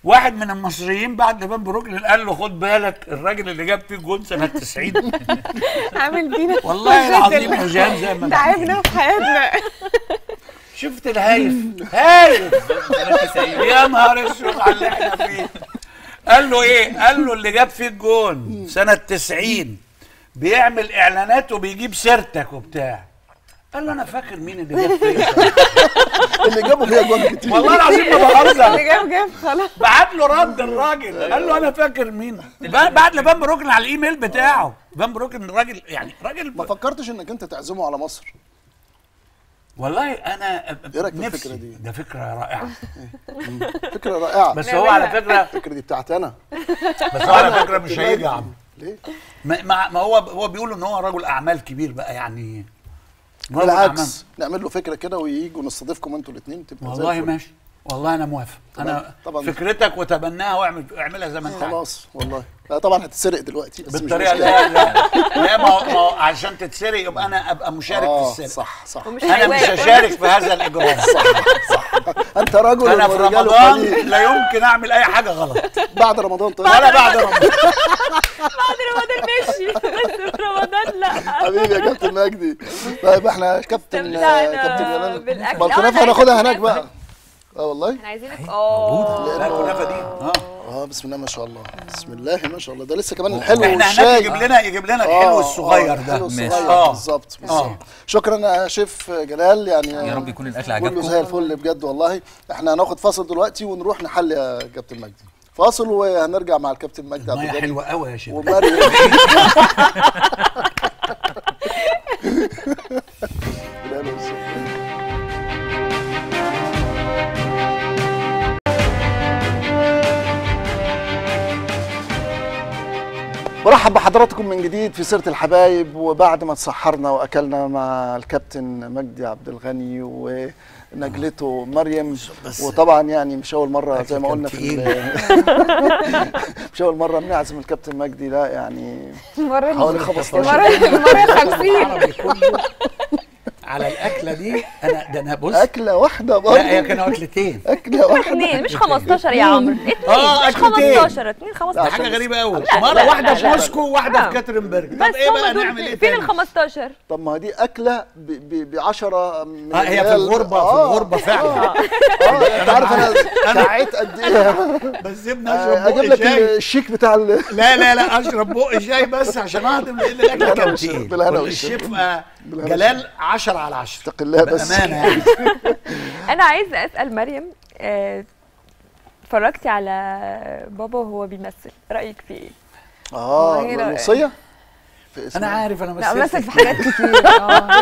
واحد من المصريين بعد باب بروكلين قال له خد بالك الراجل اللي جاب فيه جون سنه 90 عامل بينا والله العظيم مشاكل. وجان زي ما تعبنا في حياتنا شفت الهايف هايف يا نهار اسود على اللي احنا فيه قال له ايه قال له اللي جاب فيه الجون سنه 90 بيعمل اعلانات وبيجيب سيرتك وبتاع قال له انا فاكر مين اللي جاب فيا اللي جابوا فيها جوان كتير والله العظيم ما اللي بهزر جاب جاب خلاص بعت له رد الراجل قال له انا فاكر مين بعت لفان بروكن على الايميل بتاعه فان بروكن راجل يعني راجل ما فكرتش انك انت تعزمه على مصر والله انا إيه رأيك في نفسي الفكرة دي؟ ده فكره رائعه فكره رائعه بس هو على فكره الفكره دي بتاعتي انا بس هو على فكره مش هيجي يا عم ليه؟ ما, ما ما هو هو بيقول ان هو رجل اعمال كبير بقى يعني رجل بالعكس نعمل له فكره كده ويجي ونستضيفكم انتوا الاثنين تبقى أعمال. زي والله الفل. ماشي والله انا موافق انا طبعاً. فكرتك وتبناها واعمل اعملها زي ما انت عايز خلاص والله لا طبعا هتتسرق دلوقتي بس مش بالطريقه مشكلة. لا لا لا ما هو ما هو عشان تتسرق يبقى انا ابقى مشارك في اه السرقه صح صح ومش انا مش هيواجه. هشارك في هذا الاجرام انت رجل انا في والرجال رمضان قليل. لا يمكن اعمل اي حاجه غلط بعد رمضان طيب ولا بعد رمضان بعد رمضان ماشي بس في رمضان لا حبيبي يا كابتن مجدي طيب احنا كابتن استمتعنا كابتن جلال بالأكل. ما آه، الكنافه أنا هناخدها عايزة هناك بقى اه والله احنا عايزينك اه لا الكنافه دي اه اه بسم الله ما شاء الله بسم الله ما شاء الله ده لسه كمان الحلو احنا هناك والشاي يجيب لنا يجيب لنا آه، الحلو آه، الصغير ده الحلو ماشي. الصغير آه. بالظبط آه. بالظبط شكرا يا شيف جلال يعني يا رب يكون الاكل كله عجبكم زي الفل بجد والله احنا هناخد فاصل دلوقتي ونروح نحل يا كابتن مجدي فاصل وهنرجع مع الكابتن مجدي عبد الميه الغني حلوه قوي يا شيخ ومريم بالهنا والشفا. برحب بحضراتكم من جديد في سيرة الحبايب وبعد ما تسحرنا واكلنا مع الكابتن مجدي عبد الغني ونجلته مريم بس وطبعا يعني مش اول مره الأكل زي ما كان قلنا في تقيل. ال- مش اول مره بنعزم الكابتن مجدي لا يعني المره حوالي ال- 15 المره المره ال 50 العربي كله على الاكله دي انا ده انا بص اكله واحده لا هي برضه كانوا اكلتين اكله واحده اثنين مش 15 يا عمرو اثنين آه، مش أكلتين. 15 اثنين ده 15 حاجه غريبه قوي لا، مره لا، واحده لا، في لا. موسكو وواحده آه. في كاترينبرج طب بس ايه بقى هم دول نعمل ايه فين تاني ال 15 طب ما دي اكله ب 10 من اه هي في اللي الغربه في الغربه فعلا اه انت عارف انا ساعات قد ايه بس سيبني آه، اشرب اجيب بق لك شاي الشيك بتاع ال- لا لا لا اشرب بق شاي بس عشان اهضم لان الاكل بالهنا كان والشفا، تقيل بالهنا والشفا. الشيف آه، بالهنا جلال 10 على 10 اتق الله بس بامانه يعني انا عايزه اسال مريم آه، اتفرجتي على بابا وهو بيمثل رايك فيه ايه اه والله لا. الوصيه في انا اسمها. عارف انا لا مثلت مثل في حاجات كتير اه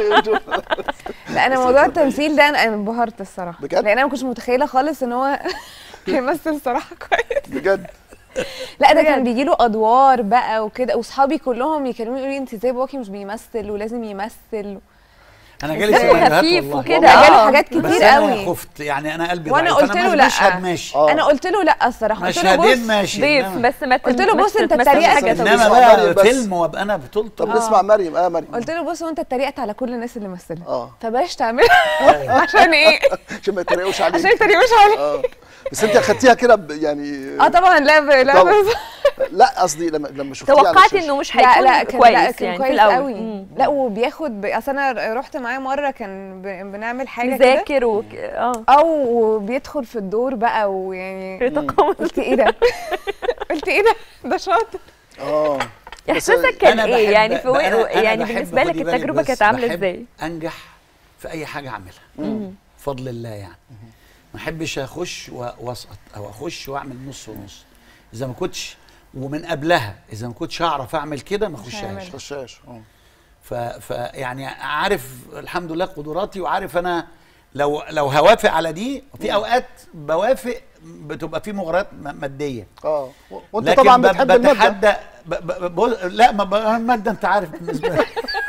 لا انا موضوع تصدقي. التمثيل ده انا أنا انبهرت الصراحه بجد؟ لان انا ما كنتش متخيله خالص ان هو هيمثل صراحه كويس بجد لا ده كان بيجي له ادوار بقى وكده واصحابي كلهم يكلموني يقولوا لي انت ازاي باباكي مش بيمثل ولازم يمثل انا جالي إزاي سيناريوهات خفيف والله وكده. لا جاله آه. حاجات بس كتير انا قوي خفت يعني انا قلبي وانا ضعيف. قلت أنا له لا مشهد ماشي آه. انا قلت له لا الصراحه قلت له مشهدين بص ماشي ضيف إنما- بس ما قلت له تم- بص مش انت تتمثل اتريقت. حاجة طب انما نسمع طويلة. مريم بقى بس. فيلم وابقى انا بطولته طب نسمع مريم اه مريم قلت له بص هو انت اتريقت على كل الناس اللي مثلها اه فبلاش تعملها عشان ايه عشان ما يتريقوش عليك عشان يتريقوش عليك اه بس انت اخدتيها كده ب- يعني اه طبعا لا ب- لا طبعاً. بس- لا قصدي لما لما شفتيه على توقعت الشاشة. انه مش لا هيكون لا كان كويس لا كان يعني في كويس الاول قوي مم. لا وبياخد ب... اصل انا رحت معاه مره كان ب... بنعمل حاجه كده مذاكر وك... اه او بيدخل في الدور بقى ويعني تقوم قلت ايه ده قلت ايه ده ده شاطر اه بس احساسك كان أنا ايه بحب- يعني في أنا- أنا يعني بحب بالنسبه لك خدي بالك التجربه بس كانت عامله بحب ازاي انجح في اي حاجه اعملها بفضل الله يعني ما احبش اخش و- واسقط او اخش واعمل نص ونص اذا ما كنتش ومن قبلها اذا ما كنتش اعرف اعمل كده ما اخشهاش هعملها. خشاش اه ف, ف يعني عارف الحمد لله قدراتي وعارف انا لو لو هوافق على دي في اوقات بوافق بتبقى في مغريات م- ماديه اه وانت لكن طبعا ب- بتحب الماده بتحدى ب... ب... ب... لا ما ب... الماده انت عارف بالنسبه لي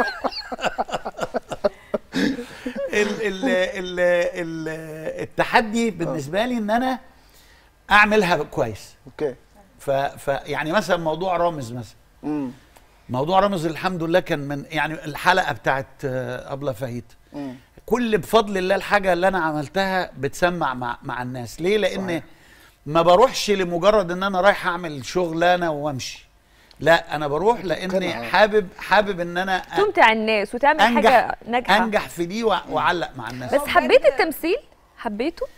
ال... ال... ال... ال... التحدي بالنسبه لي ان انا اعملها كويس اوكي ف... ف يعني مثلا موضوع رامز مثلا امم موضوع رامز الحمد لله كان من يعني الحلقه بتاعت آه، ابله فهيد امم كل بفضل الله الحاجه اللي انا عملتها بتسمع مع مع الناس ليه لان ما بروحش لمجرد ان انا رايح اعمل شغلانه وامشي لا انا بروح لاني مقتنع. حابب حابب ان انا أ- تمتع الناس وتعمل انجح حاجه ناجحه انجح في دي وأ- واعلق مع الناس بس حبيت التمثيل حبيته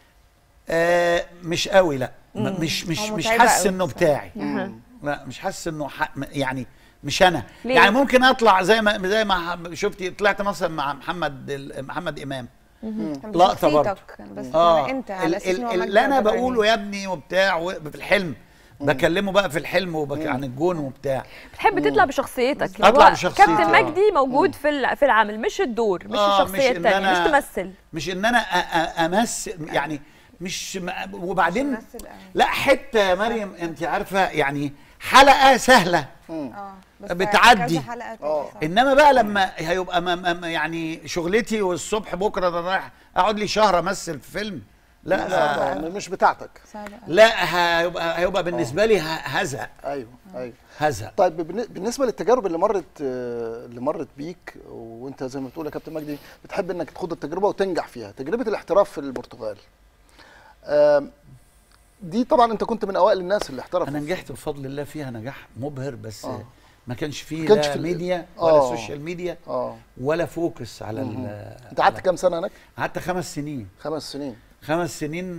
آه مش قوي لا م- مم. مش مش هو مش متعبة حاسس قوي انه بصراحة. بتاعي مم. لا مش حاسس انه ح... م- يعني مش انا ليه؟ يعني ممكن اطلع زي ما زي ما ح- شفتي طلعت مثلا مع محمد ال- محمد امام لقطه برضه بشخصيتك، بس اه انت على ال- اساس ال- إن هو اللي مجدي انا عبد الغني. بقوله يا ابني وبتاع و- في الحلم بكلمه بقى في الحلم وبك... عن الجون وبتاع بتحب تطلع بشخصيتك أطلع اللي هو بشخصيتي، كابتن آه. مجدي موجود في الع- في العمل مش الدور مش آه، الشخصيه مش إن الثانيه مش أنا- تمثل مش ان انا أ- أ- امثل يعني مش م- وبعدين ممثل قوي. لا حته يا مريم انت عارفه يعني حلقه سهله اه بس بتعدي. كذا حلقة كده آه. صعب. انما بقى لما هيبقى م- م- يعني شغلتي والصبح بكره ده رايح اقعد لي شهر امثل في فيلم لا لا آه ده مش بتاعتك صعب أوي. لا هيبقى هيبقى بالنسبه لي ه- هزق ايوه ايوه هزق طيب بالن- بالنسبه للتجارب اللي مرت آه، اللي مرت بيك وانت زي ما بتقول يا كابتن مجدي بتحب انك تخوض التجربه وتنجح فيها تجربه الاحتراف في البرتغال آم، دي طبعا انت كنت من اوائل الناس اللي احترفوا انا نجحت بفضل الله فيها نجاح مبهر بس آه. ما كانش فيه ما كانش لا في ال- ميديا ولا آه. سوشيال ميديا اه ولا فوكس على ال- انت قعدت كام سنه هناك قعدت خمس سنين خمس سنين خمس سنين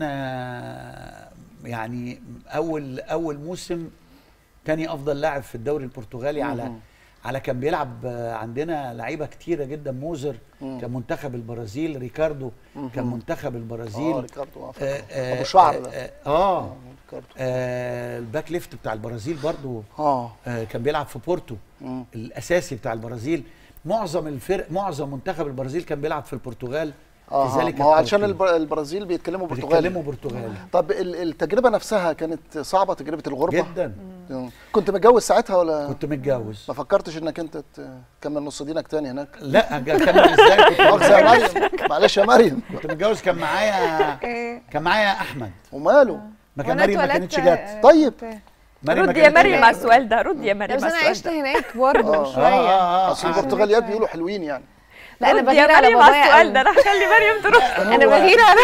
آه، يعني اول اول موسم تاني افضل لاعب في الدوري البرتغالي على مهم. على كان بيلعب آه، عندنا لعيبه كتيره جدا موزر مم. كان منتخب البرازيل ريكاردو كان منتخب اه البرازيل ريكاردو آه، آه، فاكره. آه، ابو شعر ده اه, آه, ريكاردو آه الباك ليفت بتاع البرازيل برضو اه آه كان بيلعب في بورتو مم. الاساسي بتاع البرازيل معظم الفرق معظم منتخب البرازيل كان بيلعب في البرتغال اه في ذلك ما هو علشان التوقيت. البر- البرازيل بيتكلموا برتغالي بيتكلموا برتغالي طب ال- التجربه نفسها كانت صعبه تجربه الغربه جدا مم. كنت متجوز ساعتها ولا كنت متجوز ما فكرتش انك انت تكمل نص دينك تاني هناك لا أجا اكمل ازاي كنت مؤاخذه يا متجوز مريم معلش يا مريم كنت متجوز كان معايا إيه. كان معايا احمد وماله ما كان وأنا مريم ما اتولدت، كانتش جت آه، طيب. كنت- مريم ما رد يا كانتش مريم جت. على السؤال ده رد يا لا مريم بس على انا عشت السؤال ده هناك برضه آه. شويه آه، آه، اصل آه. البرتغاليات بيقولوا حلوين يعني لا انا رد يا بغير على مريم على بابايا السؤال قوي. ده راح خلي مريم ترد انا هو- بغير على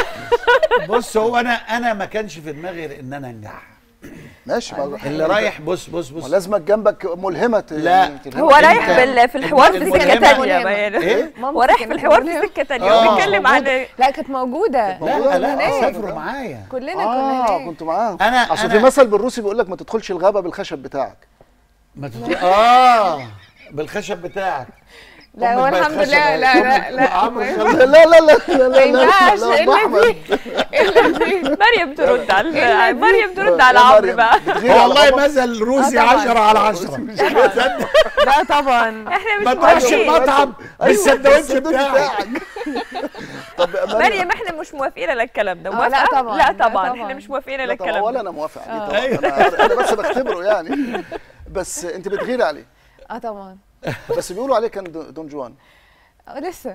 بص هو انا انا ما كانش في دماغي غير ان انا انجح ماشي ما اللي رايح بص بص بص لازمك جنبك ملهمه ت- لا. تلهمك. هو رايح أنت- بال- في الحوار في الملهمة- سكه تانية ملهمة. يعني ايه هو رايح في الحوار في سكه تانية آه. وبيتكلم عن لا كانت موجوده لا لا هناك. سافروا معايا كلنا كنا اه هناك كنت معاهم أنا- اصل أنا- في مثل بالروسي بيقول لك ما تدخلش الغابه بالخشب بتاعك ما تت... اه بالخشب بتاعك لا أمك هو بقت الحمد خشب لله أهي. لا لا أمك لا عمرو ما خلي- لا لا لا لا لا ما ينفعش لا الا أحمد. دي الا دي مريم ترد على إيه مريم ترد يا على عمرو مريم، بقى بتغير على والله بابا؟ مثل روسي آه طبعاً. 10 على 10 لا طبعا احنا مش ما تروحش موافقين المطعم أيوة، بالسندوتش بالسندوتش بتاعك طب يا مريم مريم احنا مش موافقين على الكلام ده آه، لا موافقة؟ طبعاً، لا لا طبعا طبعاً. احنا مش موافقين على لا طبعا الكلام ولا ده انا موافق عليه آه. طبعا انا انا بس بختبره يعني بس انت بتغيري عليه اه طبعا بس بيقولوا عليه كان دو- دون جوان آه، لسه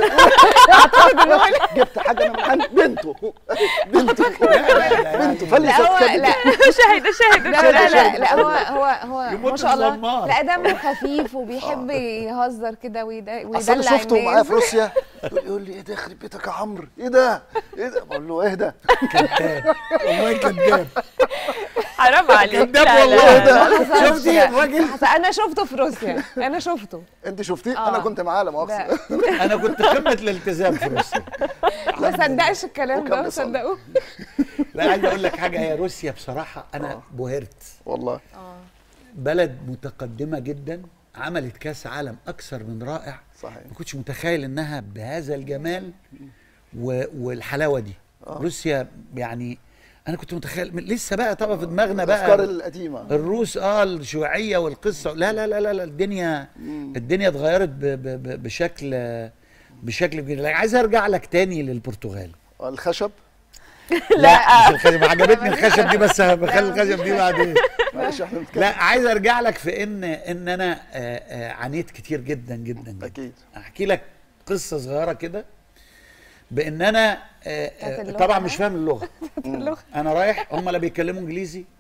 جبت حاجه انا من عند بنته بنته بنته فلست لا هو كبد. لا شاهد شاهد لا لا لا, لا هو هو هو يموت ما شاء الله الزمار. لا دمه خفيف وبيحب يهزر كده ويد- اصل انا ويدلع شفته معايا الناس في روسيا يقول لي ايه ده يخرب بيتك يا عمرو ايه ده ايه ده بقول له ايه ده كذاب والله كذاب حرام عليك كذاب لا، لا، والله لا. ده ما حصلش، شفتي لا. الراجل حصل- انا شفته في روسيا انا شفته انت شفتيه آه. انا كنت معاه لا مؤاخذه لا انا كنت قمه الالتزام في روسيا ما صدقش الكلام وكان ده بيصلي. صدقوه لا عايز اقول لك حاجه هي روسيا بصراحه انا بهرت والله بلد متقدمه جدا عملت كاس عالم اكثر من رائع صحيح ما كنتش متخيل انها بهذا الجمال و... والحلاوه دي روسيا يعني انا كنت متخيل لسه بقى طبعا في دماغنا بقى الافكار القديمه الروس اه الشيوعيه والقصه لا لا لا لا, لا الدنيا الدنيا اتغيرت ب ب ب بشكل بشكل كبير لكن عايز ارجع لك تاني للبرتغال الخشب لا مش الخشب عجبتني الخشب دي بس بخلي الخشب دي بعدين ماشي احنا بنتكلم لا عايز ارجع لك في ان ان انا آه، آه، عانيت كتير جدا جدا جدا اكيد احكي لك قصه صغيره كده بان انا آه، بتاعت آه، اللغة طبعا بقى؟ مش فاهم اللغه اللغة. انا رايح هم لا بيتكلموا انجليزي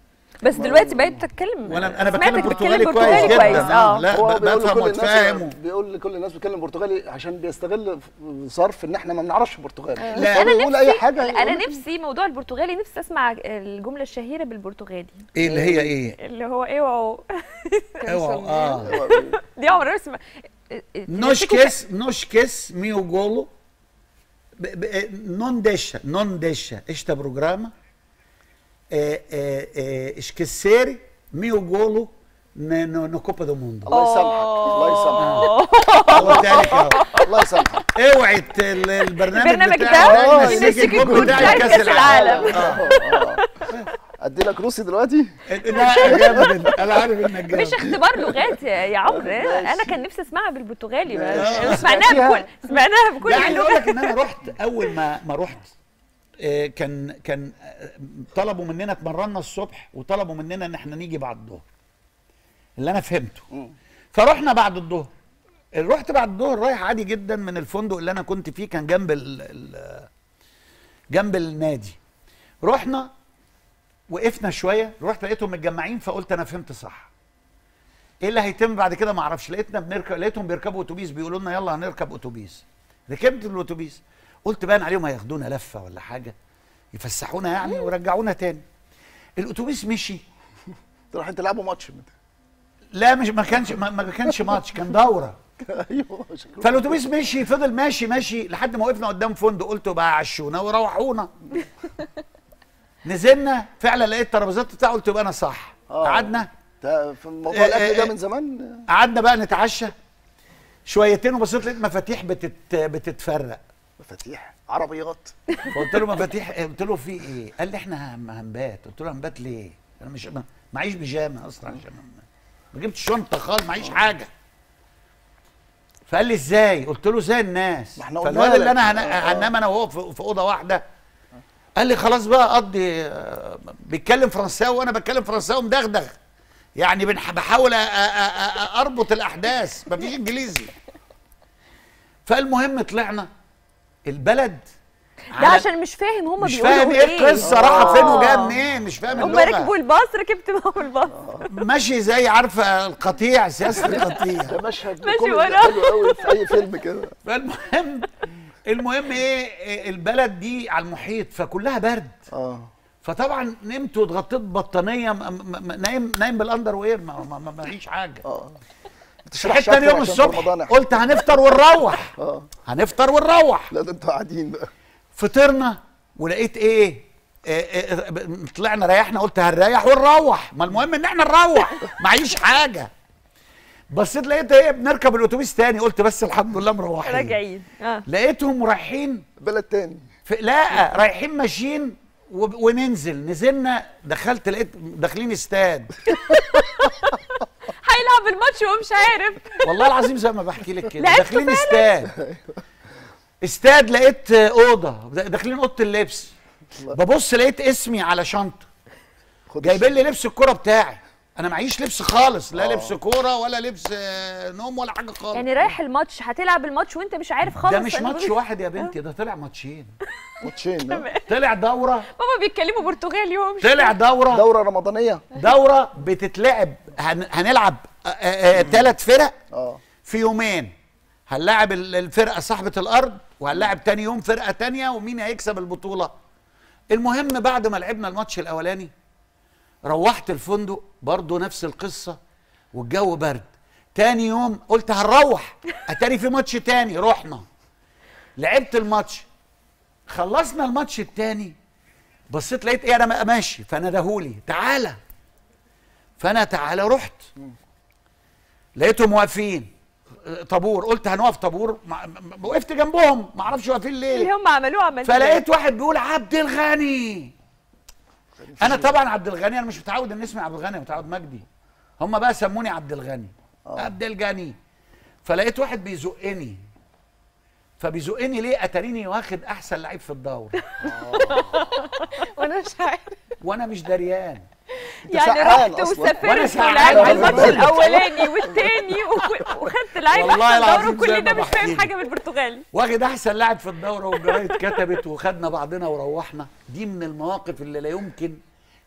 بس دلوقتي بقيت تتكلم وانا انا سمعتك بتكلم بتتكلم برتغالي كويس جدا كويس آه. اه لا هو ب- بيقول بفهم لكل الناس واتفاهم بيقول لكل الناس بيتكلم برتغالي عشان بيستغل صرف ان احنا ما بنعرفش برتغالي لا هو انا بيقول نفسي اي حاجه لا، انا يقول- نفسي موضوع البرتغالي نفسي اسمع الجمله الشهيره بالبرتغالي ايه اللي هي ايه اللي هو اوعوا اوعى اه دي عمري ما اسمع Nós esquece, não esquece meu golo. B- b- eh, Não deixa, não deixa este programa é, é, é, esquecer meu golo na, no, no Copa do Mundo. الله يسامحك الله يسامحك قلت لك أهو. الله يسامحك اوعي ت- ال- البرنامج البرنامج بتاعي ده ده ينسيك ينسيك الجول الجول بتاع بتاع كاس العالم العالم. ادي لك روسي دلوقتي لا جامد انا عارف انك جامد مش اختبار لغات يا يا عمرو انا كان نفسي اسمعها بالبرتغالي ماشي. بس سمعناها سمعتيها؟ بكل سمعناها بكل لا عايز اقول اللغات لك ان انا رحت اول ما ما رحت آه، كان كان آه، طلبوا مننا اتمرنا الصبح وطلبوا مننا ان احنا نيجي بعد الظهر اللي انا فهمته فرحنا بعد الظهر رحت بعد الظهر رايح عادي جدا من الفندق اللي انا كنت فيه كان جنب ال ال جنب النادي رحنا وقفنا شويه رحت لقيتهم متجمعين فقلت انا فهمت صح ايه اللي هيتم بعد كده ما اعرفش لقيتنا بنركب لقيتهم بيركبوا اتوبيس بيقولوا لنا يلا هنركب اتوبيس ركبت الاتوبيس قلت باين عليهم هياخدونا لفه ولا حاجه يفسحونا يعني ورجعونا تاني الاتوبيس مشي رايحين تلعبوا ماتش لا مش ما كانش ما, ما كانش ماتش كان دوره ايوه شكله فالاتوبيس مشي فضل ماشي ماشي لحد ما وقفنا قدام فندق قلت بقى عشونا وروحونا نزلنا فعلا لقيت الترابيزات بتاعه قلت يبقى انا صح آه. قعدنا ده في موضوع آه، الاكل آه، ده آه. من زمان قعدنا بقى نتعشى شويتين وبصيت لقيت مفاتيح بتت بتتفرق مفاتيح عربيات فقلت له مفاتيح قلت له في ايه؟ قال لي احنا هم- هنبات قلت له هنبات ليه؟ انا مش ما- معيش بيجامه اصلا عشان ما- ما جبتش شنطه خالص معيش حاجه فقال لي ازاي؟ قلت له زي الناس ما احنا قلنا فالواد اللي لك. انا هن- آه. هنام انا وهو في في اوضه واحده قال لي خلاص بقى قضي آه، بيتكلم فرنساوي وانا بتكلم فرنساوي مدغدغ يعني بنح- بحاول أ- أ- أ- أ- اربط الاحداث مفيش انجليزي فالمهم طلعنا البلد ده على- عشان مش فاهم هما مش بيقولوا فاهم ايه القصه رايحه فين وجايه منين مش فاهم هما ركبوا اللغه الباص ركبت معاهم الباص ماشي زي عارفه القطيع سياسه ده القطيع مشهد ماشي كوميدي وراه. حلو قوي في اي فيلم كده فالمهم المهم ايه إيه، البلد دي على المحيط فكلها برد اه فطبعا نمت واتغطيت بطانيه م- م- م- نايم نايم بالاندر وير ما ما- ما معيش حاجه اه صحيت تاني يوم الصبح قلت قلت هنفطر ونروح اه هنفطر ونروح لا ده انتوا قاعدين بقى فطرنا ولقيت ايه إيه إيه ب- طلعنا ريحنا قلت هنريح ونروح ما المهم ان احنا نروح معيش حاجه بصيت لقيت ايه بنركب الاتوبيس تاني قلت بس الحمد لله مروحين راجعين اه لقيتهم رايحين بلد تاني في لا رايحين ماشيين وب- وننزل نزلنا دخلت لقيت داخلين استاد هيلعب الماتش وهو مش عارف والله العظيم زي ما بحكي لك كده لعبتوا داخلين استاد استاد لقيت اوضه داخلين اوضه اللبس ببص لقيت اسمي على شنطه خد جايبين لي لبس الكوره بتاعي انا معيش لبس خالص لا لبس كوره ولا لبس آه، نوم ولا حاجه خالص يعني رايح الماتش هتلعب الماتش وانت مش عارف خالص ده مش إن- ماتش واحد يا بنتي ده طلع ماتشين ماتشين ده. طلع دوره ماما بيتكلموا برتغالي وهو مش طلع دوره دوره رمضانيه دوره بتتلعب هن هنلعب ثلاث فرق اه في يومين هنلاعب ال- الفرقه صاحبه الارض وهنلاعب تاني يوم فرقه تانية ومين هيكسب البطوله المهم بعد ما لعبنا الماتش الاولاني روحت الفندق برضو نفس القصه والجو برد تاني يوم قلت هنروح اتاري في ماتش تاني رحنا لعبت الماتش خلصنا الماتش التاني بصيت لقيت ايه انا ماشي فندهولي تعالى فانا تعالى رحت لقيتهم واقفين طابور قلت هنقف طابور مع- م- وقفت جنبهم ما اعرفش واقفين ليه اللي هم عملوه عملت فلقيت واحد بيقول عبد الغني انا طبعا عبد الغني انا مش متعود ان اسمي عبد الغني متعود مجدي هم بقى سموني عبد الغني عبد الغني فلقيت واحد بيزقني فبيزقني ليه اتاريني واخد احسن لعيب في الدوري وانا مش عارف وانا مش دريان يعني سقعان رحت أصلاً. وأنا وسافرت سقعان. ولعبت الماتش الاولاني والتاني و- وخدت لعيب والله احسن دوري العظيم وكل زي ده ما مش فاهم بحكي حاجه بالبرتغالي واخد احسن لاعب في الدوره والجرايد كتبت وخدنا بعضنا وروحنا دي من المواقف اللي لا يمكن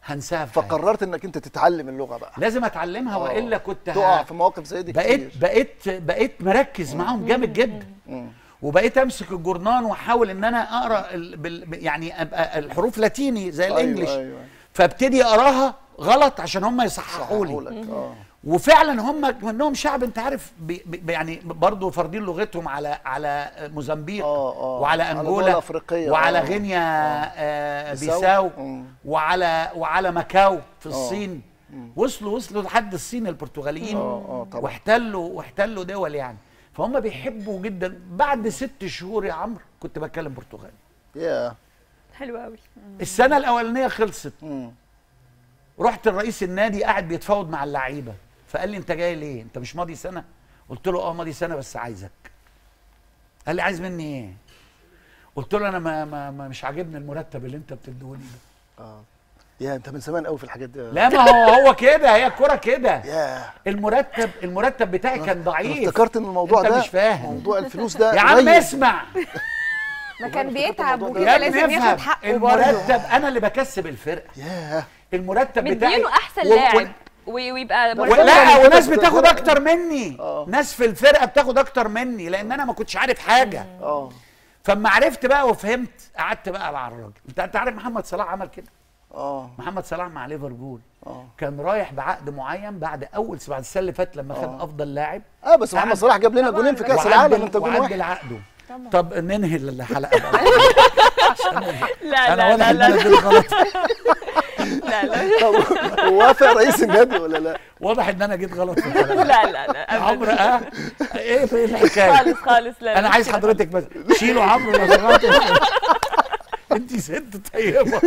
هنساها في حياتي. فقررت انك انت تتعلم اللغه بقى لازم اتعلمها آه. والا كنت ه- تقع في مواقف زي دي بقيت كتير بقيت بقيت مركز معاهم جامد جدا مم. وبقيت امسك الجورنان واحاول ان انا اقرا ال... بال... يعني ابقى الحروف لاتيني زي أيوة، الانجليش أيوة. فابتدي اقراها غلط عشان هم يصححوا لي هقولك، اه وفعلا هم منهم شعب انت عارف بي بي يعني برضه فارضين لغتهم على على موزمبيق آه، آه. وعلى على دول انجولا أفريقية، وعلى آه. غينيا آه بيساو. بيساو مم. وعلى وعلى ماكاو في آه. الصين وصلوا وصلوا لحد الصين البرتغاليين اه اه طبعا واحتلوا واحتلوا دول يعني فهم بيحبوا جدا بعد ست شهور يا عمرو كنت بتكلم برتغالي يا حلو قوي السنه الاولانيه خلصت مم. رحت الرئيس النادي قاعد بيتفاوض مع اللعيبه فقال لي انت جاي ليه انت مش ماضي سنه قلت له اه ماضي سنه بس عايزك قال لي عايز مني ايه قلت له انا ما, ما, ما مش عاجبني المرتب اللي انت بتديهوني ده اه يا انت من زمان قوي في الحاجات دي لا ما هو هو كده هي الكوره كده يا المرتب المرتب بتاعي كان انا ضعيف افتكرت ان الموضوع انت ده مش فاهم موضوع الفلوس ده يا عم قليل. اسمع ما كان افتكرت بيتعب الموضوع وكده ده. يا لازم ابني ياخد افهم حقه برضه المرتب انا اللي بكسب الفرقه ياه المرتب بتاعي مدينه احسن و- و- لاعب وي- ويبقى ده مرتبه فعلا لا كده وناس بت- بتاخد فعلا. اكتر مني آه. ناس في الفرقه بتاخد اكتر مني لان انا ما كنتش عارف حاجه اه فاما عرفت بقى وفهمت قعدت بقى مع الراجل انت انت عارف محمد صلاح عمل كده اه محمد صلاح مع ليفربول اه كان رايح بعقد معين بعد اول بعد السنه اللي فاتت لما خد آه. افضل لاعب اه بس محمد يعني قعد- صلاح جاب لنا جونين في كاس العالم انت جون وعدل واحد عقده طب ننهي الحلقه بقى لا انا لا واضح لا ان انا لا دي الغلط لا لا طب وافق رئيس النادي ولا لا؟ واضح ان انا جيت غلط في الحلقه لا لا لا عمرو أبداً. اه ايه في الحكايه خالص خالص لا انا لا، عايز مش كده. حضرتك بس شيلوا عمرو لو سمحت انت ست طيبه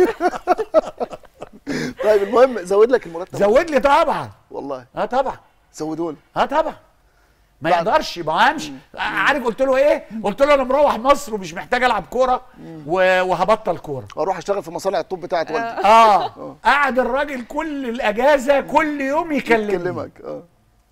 طيب المهم زود لك المرتب زود لي طبعا والله اه طبعا زودوني اه طبعا ما بعد- يقدرش ما قامش عارف قلت له ايه قلت له انا مروح مصر ومش محتاج العب كوره و- وهبطل كوره اروح اشتغل في مصانع الطوب بتاعت والدي اه قعد الراجل كل الاجازه كل يوم يكلمني اكلمك اه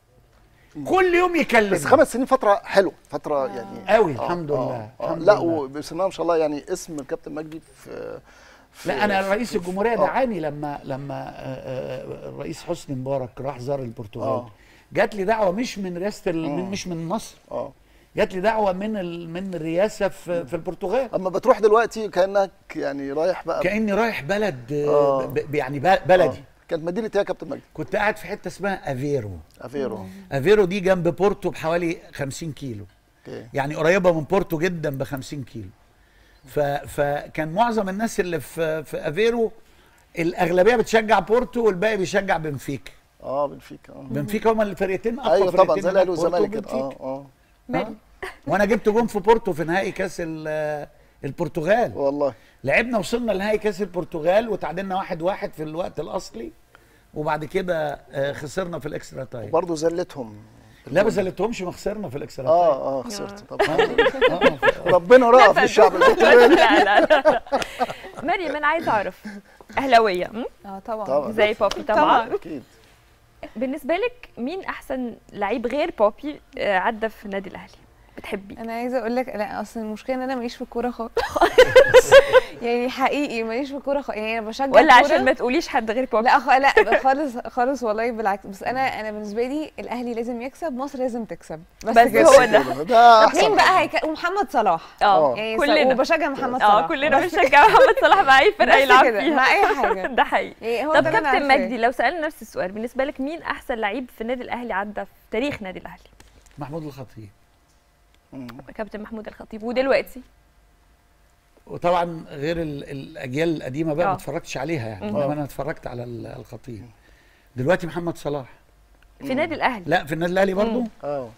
كل يوم يكلمني بس خمس سنين فتره حلوه فتره يعني قوي آه، الحمد آه، لله آه. الحمد لا لله. وبسم الله ما شاء الله يعني اسم الكابتن مجدي في, في لا انا رئيس الجمهوريه آه. دعاني لما لما آه، آه، الرئيس حسني مبارك راح زار البرتغال آه. جات لي دعوه مش من رئاسه ال- من آه. مش من مصر اه جات لي دعوه من ال... من الرئاسه في في البرتغال اما بتروح دلوقتي كانك يعني رايح بقى كاني رايح بلد آه، آه. ب... ب- يعني ب- بلدي آه. كانت مدينه ايه يا كابتن مجدي؟ كنت قاعد في حته اسمها افيرو افيرو افيرو دي جنب بورتو بحوالي 50 كيلو اوكي يعني قريبه من بورتو جدا ب 50 كيلو ف... فكان معظم الناس اللي في في افيرو الاغلبيه بتشجع بورتو والباقي بيشجع بنفيكا اه بنفيكا اه بنفيكا هما الفرقتين اقوى ايوه فرقتين طبعا زي هناك، الاهلي بورتو والزمالك كده اه وبنفيكا. اه مالي وانا جبت جون في بورتو في نهائي كاس ال- البرتغال والله لعبنا وصلنا لنهائي كاس البرتغال وتعادلنا واحد واحد في الوقت الاصلي وبعد كده آه، خسرنا في الاكسترا تايم برضه زلتهم لا ما زلتهمش ما خسرنا في الاكسترا تايم اه اه خسرت طب آه. ربنا رأف للشعب البرتغالي لا لا لا مريم انا عايزه اعرف اهلاويه م? اه طبعا طبعا زي بوبي طبعا اكيد بالنسبه لك مين احسن لعيب غير بوبي آه، عدى في النادي الاهلي بتحبيه انا عايزه اقول لك لا اصل المشكله ان انا ماليش في الكوره خالص يعني حقيقي ماليش في الكوره خالص يعني انا بشجع ولا الكورة. عشان ما تقوليش حد غير بوبي لا خ... لا خالص خالص والله بالعكس بس انا انا بالنسبه لي الاهلي لازم يكسب مصر لازم تكسب بس, بس كده. هو ده ده طب مين احسن بقى هيك ومحمد صلاح اه يعني كلنا وبشجع محمد صلاح اه كلنا بس بنشجع محمد صلاح مع اي فرقه بس يلعب كده، فيها مع أي حاجة. ده حقيقي يعني هو طب ده اللي أنا كابتن عارفاه. مجدي لو سالنا نفس السؤال بالنسبه لك مين احسن لعيب في النادي الاهلي عدى في تاريخ نادي الاهلي محمود الخطيب كابتن محمود الخطيب ودلوقتي وطبعا غير ال- الاجيال القديمه بقى آه. ما اتفرجتش عليها يعني مم. انما انا اتفرجت على ال- الخطيب دلوقتي محمد صلاح في نادي الاهلي لا في النادي الاهلي برضه اه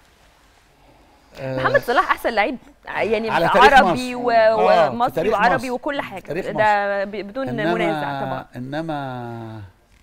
آه، محمد صلاح احسن لعيب يعني على تاريخ عربي مصر. و- آه، في ومصري تاريخ وعربي مصر. وكل حاجه تاريخ ده ب- بدون انما منازع طبعا انما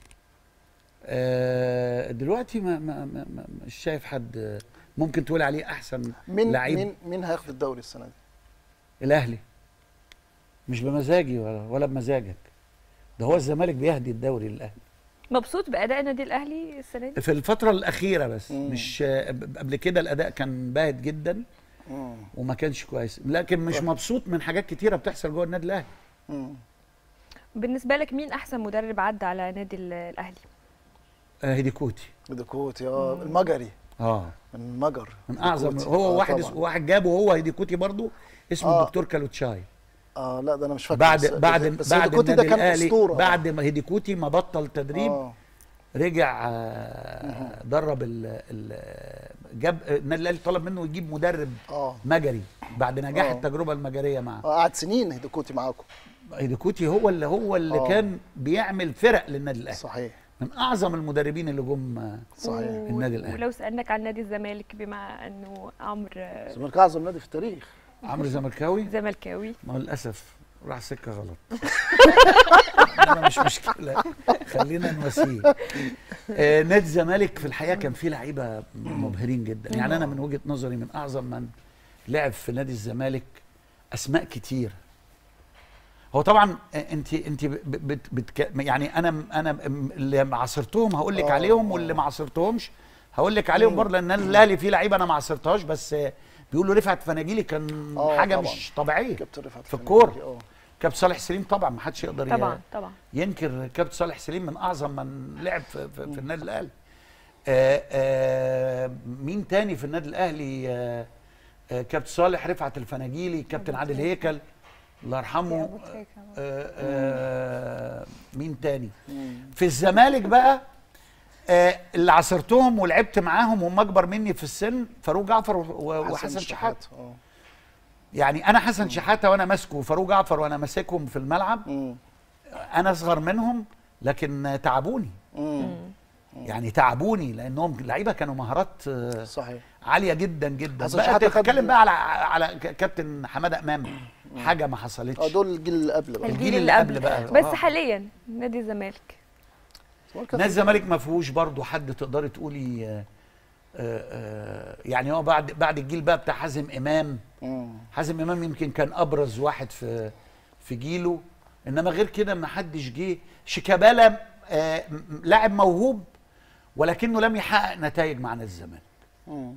آه دلوقتي ما, ما, ما, ما مش شايف حد ممكن تقول عليه احسن مين لعيب مين مين هياخد الدوري السنه دي؟ الاهلي مش بمزاجي ولا, ولا بمزاجك ده هو الزمالك بيهدي الدوري للاهلي مبسوط باداء النادي الاهلي السنه دي في الفتره الاخيره بس مم. مش آه، قبل كده الاداء كان باهت جدا مم. وما كانش كويس لكن مش مبسوط من حاجات كتيره بتحصل جوه النادي الاهلي مم. بالنسبه لك مين احسن مدرب عدى على نادي ال- الاهلي آه، هيديكوتي هيديكوتي اه المجري اه من مجر من اعظم هيديكوتي. هو آه، واحد طبعاً. اس- واحد جابه هو هيديكوتي برضو اسمه آه. الدكتور كالوتشاي اه لا ده انا مش فاكر بعد بس- بعد بس بعد هيديكوتي النادي ده كان الاهلي اسطوره بعد ما هيديكوتي ما بطل تدريب آه. رجع آه، درب ال ال جاب النادي الاهلي طلب منه يجيب مدرب اه مجري بعد نجاح آه. التجربه المجريه معاه آه، قعد سنين هيديكوتي معاكم هيديكوتي هو اللي هو اللي آه. كان بيعمل فرق للنادي الاهلي صحيح من اعظم المدربين اللي جم آه، صحيح النادي الاهلي ولو سالناك عن نادي الزمالك بما انه عمرو الزمالك اعظم نادي في التاريخ عمرو زملكاوي زملكاوي ما هو للاسف راح سكه غلط انما مش مشكله خلينا نواسيه آه نادي الزمالك في الحقيقه كان فيه لعيبه مبهرين جدا يعني انا من وجهه نظري من اعظم من لعب في نادي الزمالك اسماء كتير هو طبعا انت انت بت بت يعني انا انا اللي عاصرتهم هقول لك آه، عليهم واللي ما عاصرتهمش هقول لك عليهم برضه لان النادي الاهلي فيه لعيبه انا ما عاصرتهاش بس بيقولوا رفعت فناجيلي كان آه، حاجه طبعاً. مش طبيعيه كابتن رفعت في الفناجيلي، الكوره اه كابتن صالح سليم طبعا ما حدش يقدر ي- طبعا طبعا ينكر كابتن صالح سليم من اعظم من لعب في, في, في النادي الاهلي آه آه مين تاني في النادي الاهلي آه آه كابتن صالح رفعت الفناجيلي كابتن عادل هيكل الله يرحمه أبو تريكة برضه. آه آه مين تاني في الزمالك بقى آه اللي عاصرتهم ولعبت معاهم وهم اكبر مني في السن فاروق جعفر و- و- وحسن شحاته اه يعني انا حسن شحاته وانا ماسكه وفاروق جعفر وانا ماسكهم في الملعب مم. انا اصغر منهم لكن تعبوني مم. يعني تعبوني لانهم لعيبه كانوا مهارات آه، صحيح عاليه جدا جدا حسن بقى شحاتة خد- تتكلم بقى على على ك- كابتن حماده امام حاجه ما حصلتش اه دول الجيل اللي قبل بقى الجيل اللي قبل بقى بس آه. حاليا نادي الزمالك نادي الزمالك ما فيهوش برضه حد تقدري تقولي آه، آه، آه، يعني هو بعد بعد الجيل بقى بتاع حازم امام مم. حازم امام يمكن كان ابرز واحد في في جيله انما غير كده ما حدش جه شيكابالا آه، م- م- لاعب موهوب ولكنه لم يحقق نتائج مع نادي الزمالك مم.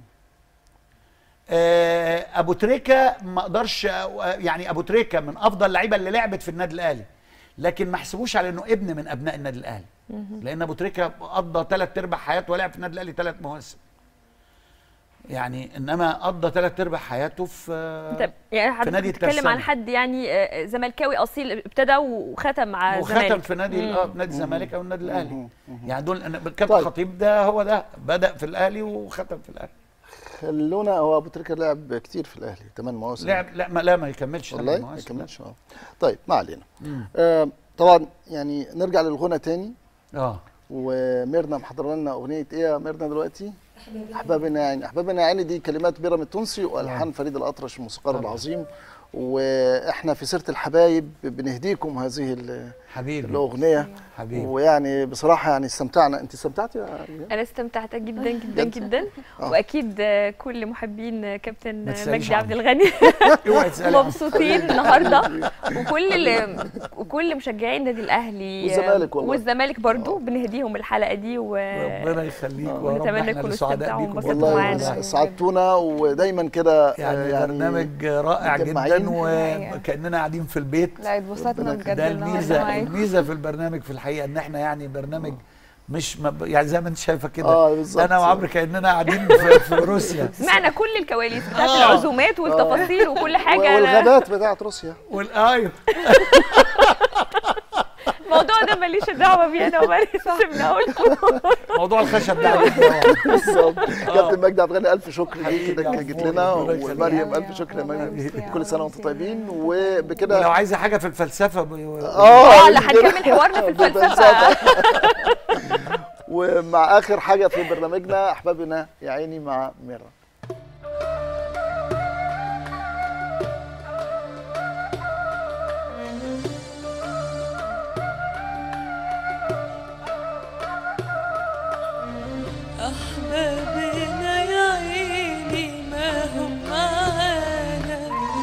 آه، ابو تريكه ما اقدرش أ- يعني ابو تريكه من افضل اللعيبه اللي لعبت في النادي الاهلي لكن ما احسبوش على انه ابن من ابناء النادي الاهلي لان ابو تريكه قضى ثلاث ارباع حياته ولعب في النادي الاهلي ثلاث مواسم يعني انما قضى ثلاث ارباع حياته في انت يعني في حضرتك نادي بتتكلم عن الترسانة. حد يعني آه، زملكاوي اصيل ابتدى وختم مع وختم الزمالك في نادي مم. اه في نادي الزمالك او النادي الاهلي مم. يعني دول أنا- كابتن طيب. خطيب ده هو ده بدا في الاهلي وختم في الاهلي خلونا هو ابو تريكه لعب كتير في الاهلي ثمان مواسم لعب لا ما لا ما يكملش ثمان والله ما مواسم. يكملش اه طيب ما علينا مم. آه طبعا يعني نرجع للغنى تاني اه وميرنا محضره لنا اغنيه ايه يا ميرنا دلوقتي؟ احبابنا يا عيني احبابنا يا عيني دي كلمات بيرام التونسي والحان فريد الاطرش الموسيقار طبعا. العظيم واحنا في سيره الحبايب بنهديكم هذه ال- حبيبي الاغنيه حبيبي ويعني بصراحه يعني استمتعنا انت استمتعتي يا ريان؟ انا استمتعت جدا جدا جد؟ جدا آه. واكيد آه، كل محبين آه، كابتن ما آه، تسأليش مجدي عبد عنه. الغني اوعي تسالي عنه. مبسوطين النهارده وكل ال- وكل مشجعين النادي الاهلي آه، والزمالك والله. والزمالك برضو بنهديهم الحلقه دي و ربنا يخليك آه. ويا رب ونتمنى احنا تكونوا اللي سعداء استمتعوا بيكم وانبسطتوا والله. معانا. والله سعدتونا ودايما كده يعني, آه، برنامج رائع متجمعين. جدا وكاننا قاعدين في البيت لا اتبسطنا بجد ده النهارده الميزه معاكم. الميزه في البرنامج في الحقيقه ان احنا يعني برنامج مش مب... يعني زي ما انت شايفه كده اه بالظبط انا وعمرو كاننا قاعدين في, في روسيا سمعنا كل الكواليس بتاعت آه. العزومات والتفاصيل وكل حاجه والغابات بتاعت روسيا والايوه الموضوع ده ماليش دعوه بيه انا ومالي سيبنا اقول موضوع الخشب ده عجبني بالظبط كابتن مجدي عبد الغني الف شكر ليك حبيبي انك يا جيت عفو، لنا ربنا يخليك. ومريم الف يا شكر يا الله مريم يبارك كل سنه وانتم طيبين وبكده ولو عايزه حاجه في الفلسفه ب... اه لا هنكمل حوارنا في الفلسفه ومع اخر حاجه في برنامجنا احبابنا يا عيني مع ميرا أحبابنا يا عيني ما هم معانا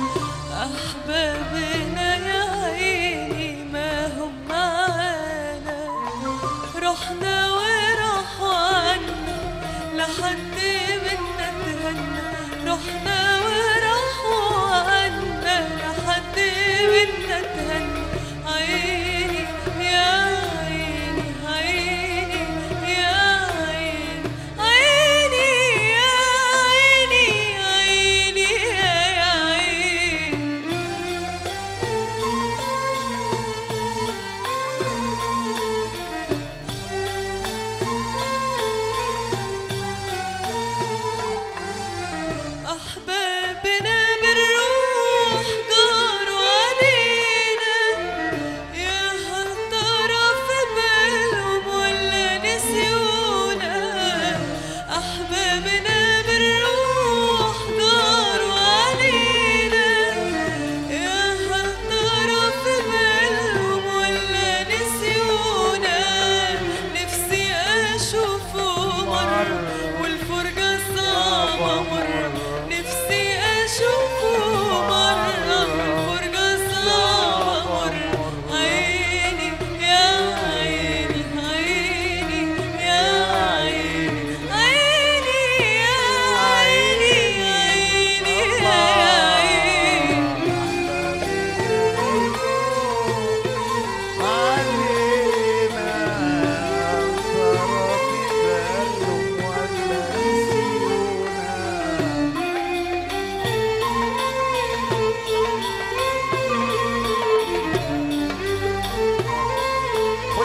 أحبابنا يا عيني ما هم معانا رحنا وراحوا عنا لحد منا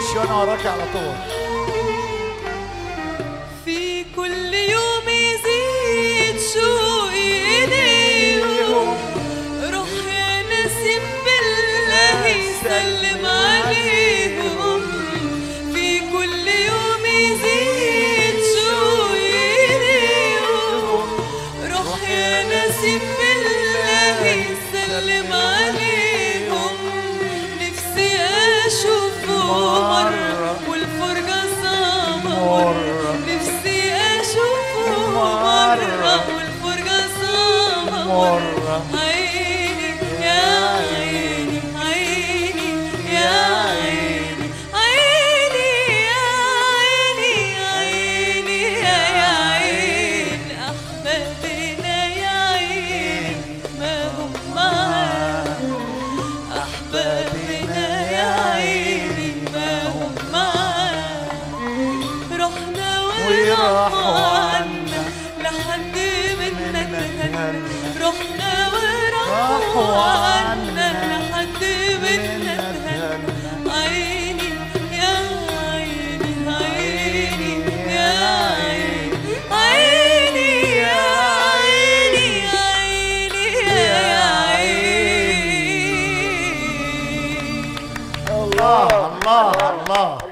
وشي وانا وراكي على طول في كل يوم يزيد شوقي إليهم روح يا نسيم بالله يسلم عليهم في كل يوم يزيد شوقي إليهم روح يا نسيم بالله يسلم عليهم نفسي أشوفه مرة والفرجة صعبة نفسي أشوفه مرة والفرجة صعبة مرة عيني يا عيني عيني يا عيني عيني يا عيني عيني يا عين أحبابنا يا عين ما هم معانا أحبابنا يا عيني ما هم معانا رحنا وراحوا عنا لحد منا اتهنا رحنا وراحوا عنا لحد منا اتهنا عيني يا عيني عيني يا عيني عيني يا عيني عيني يا عيني الله الله الله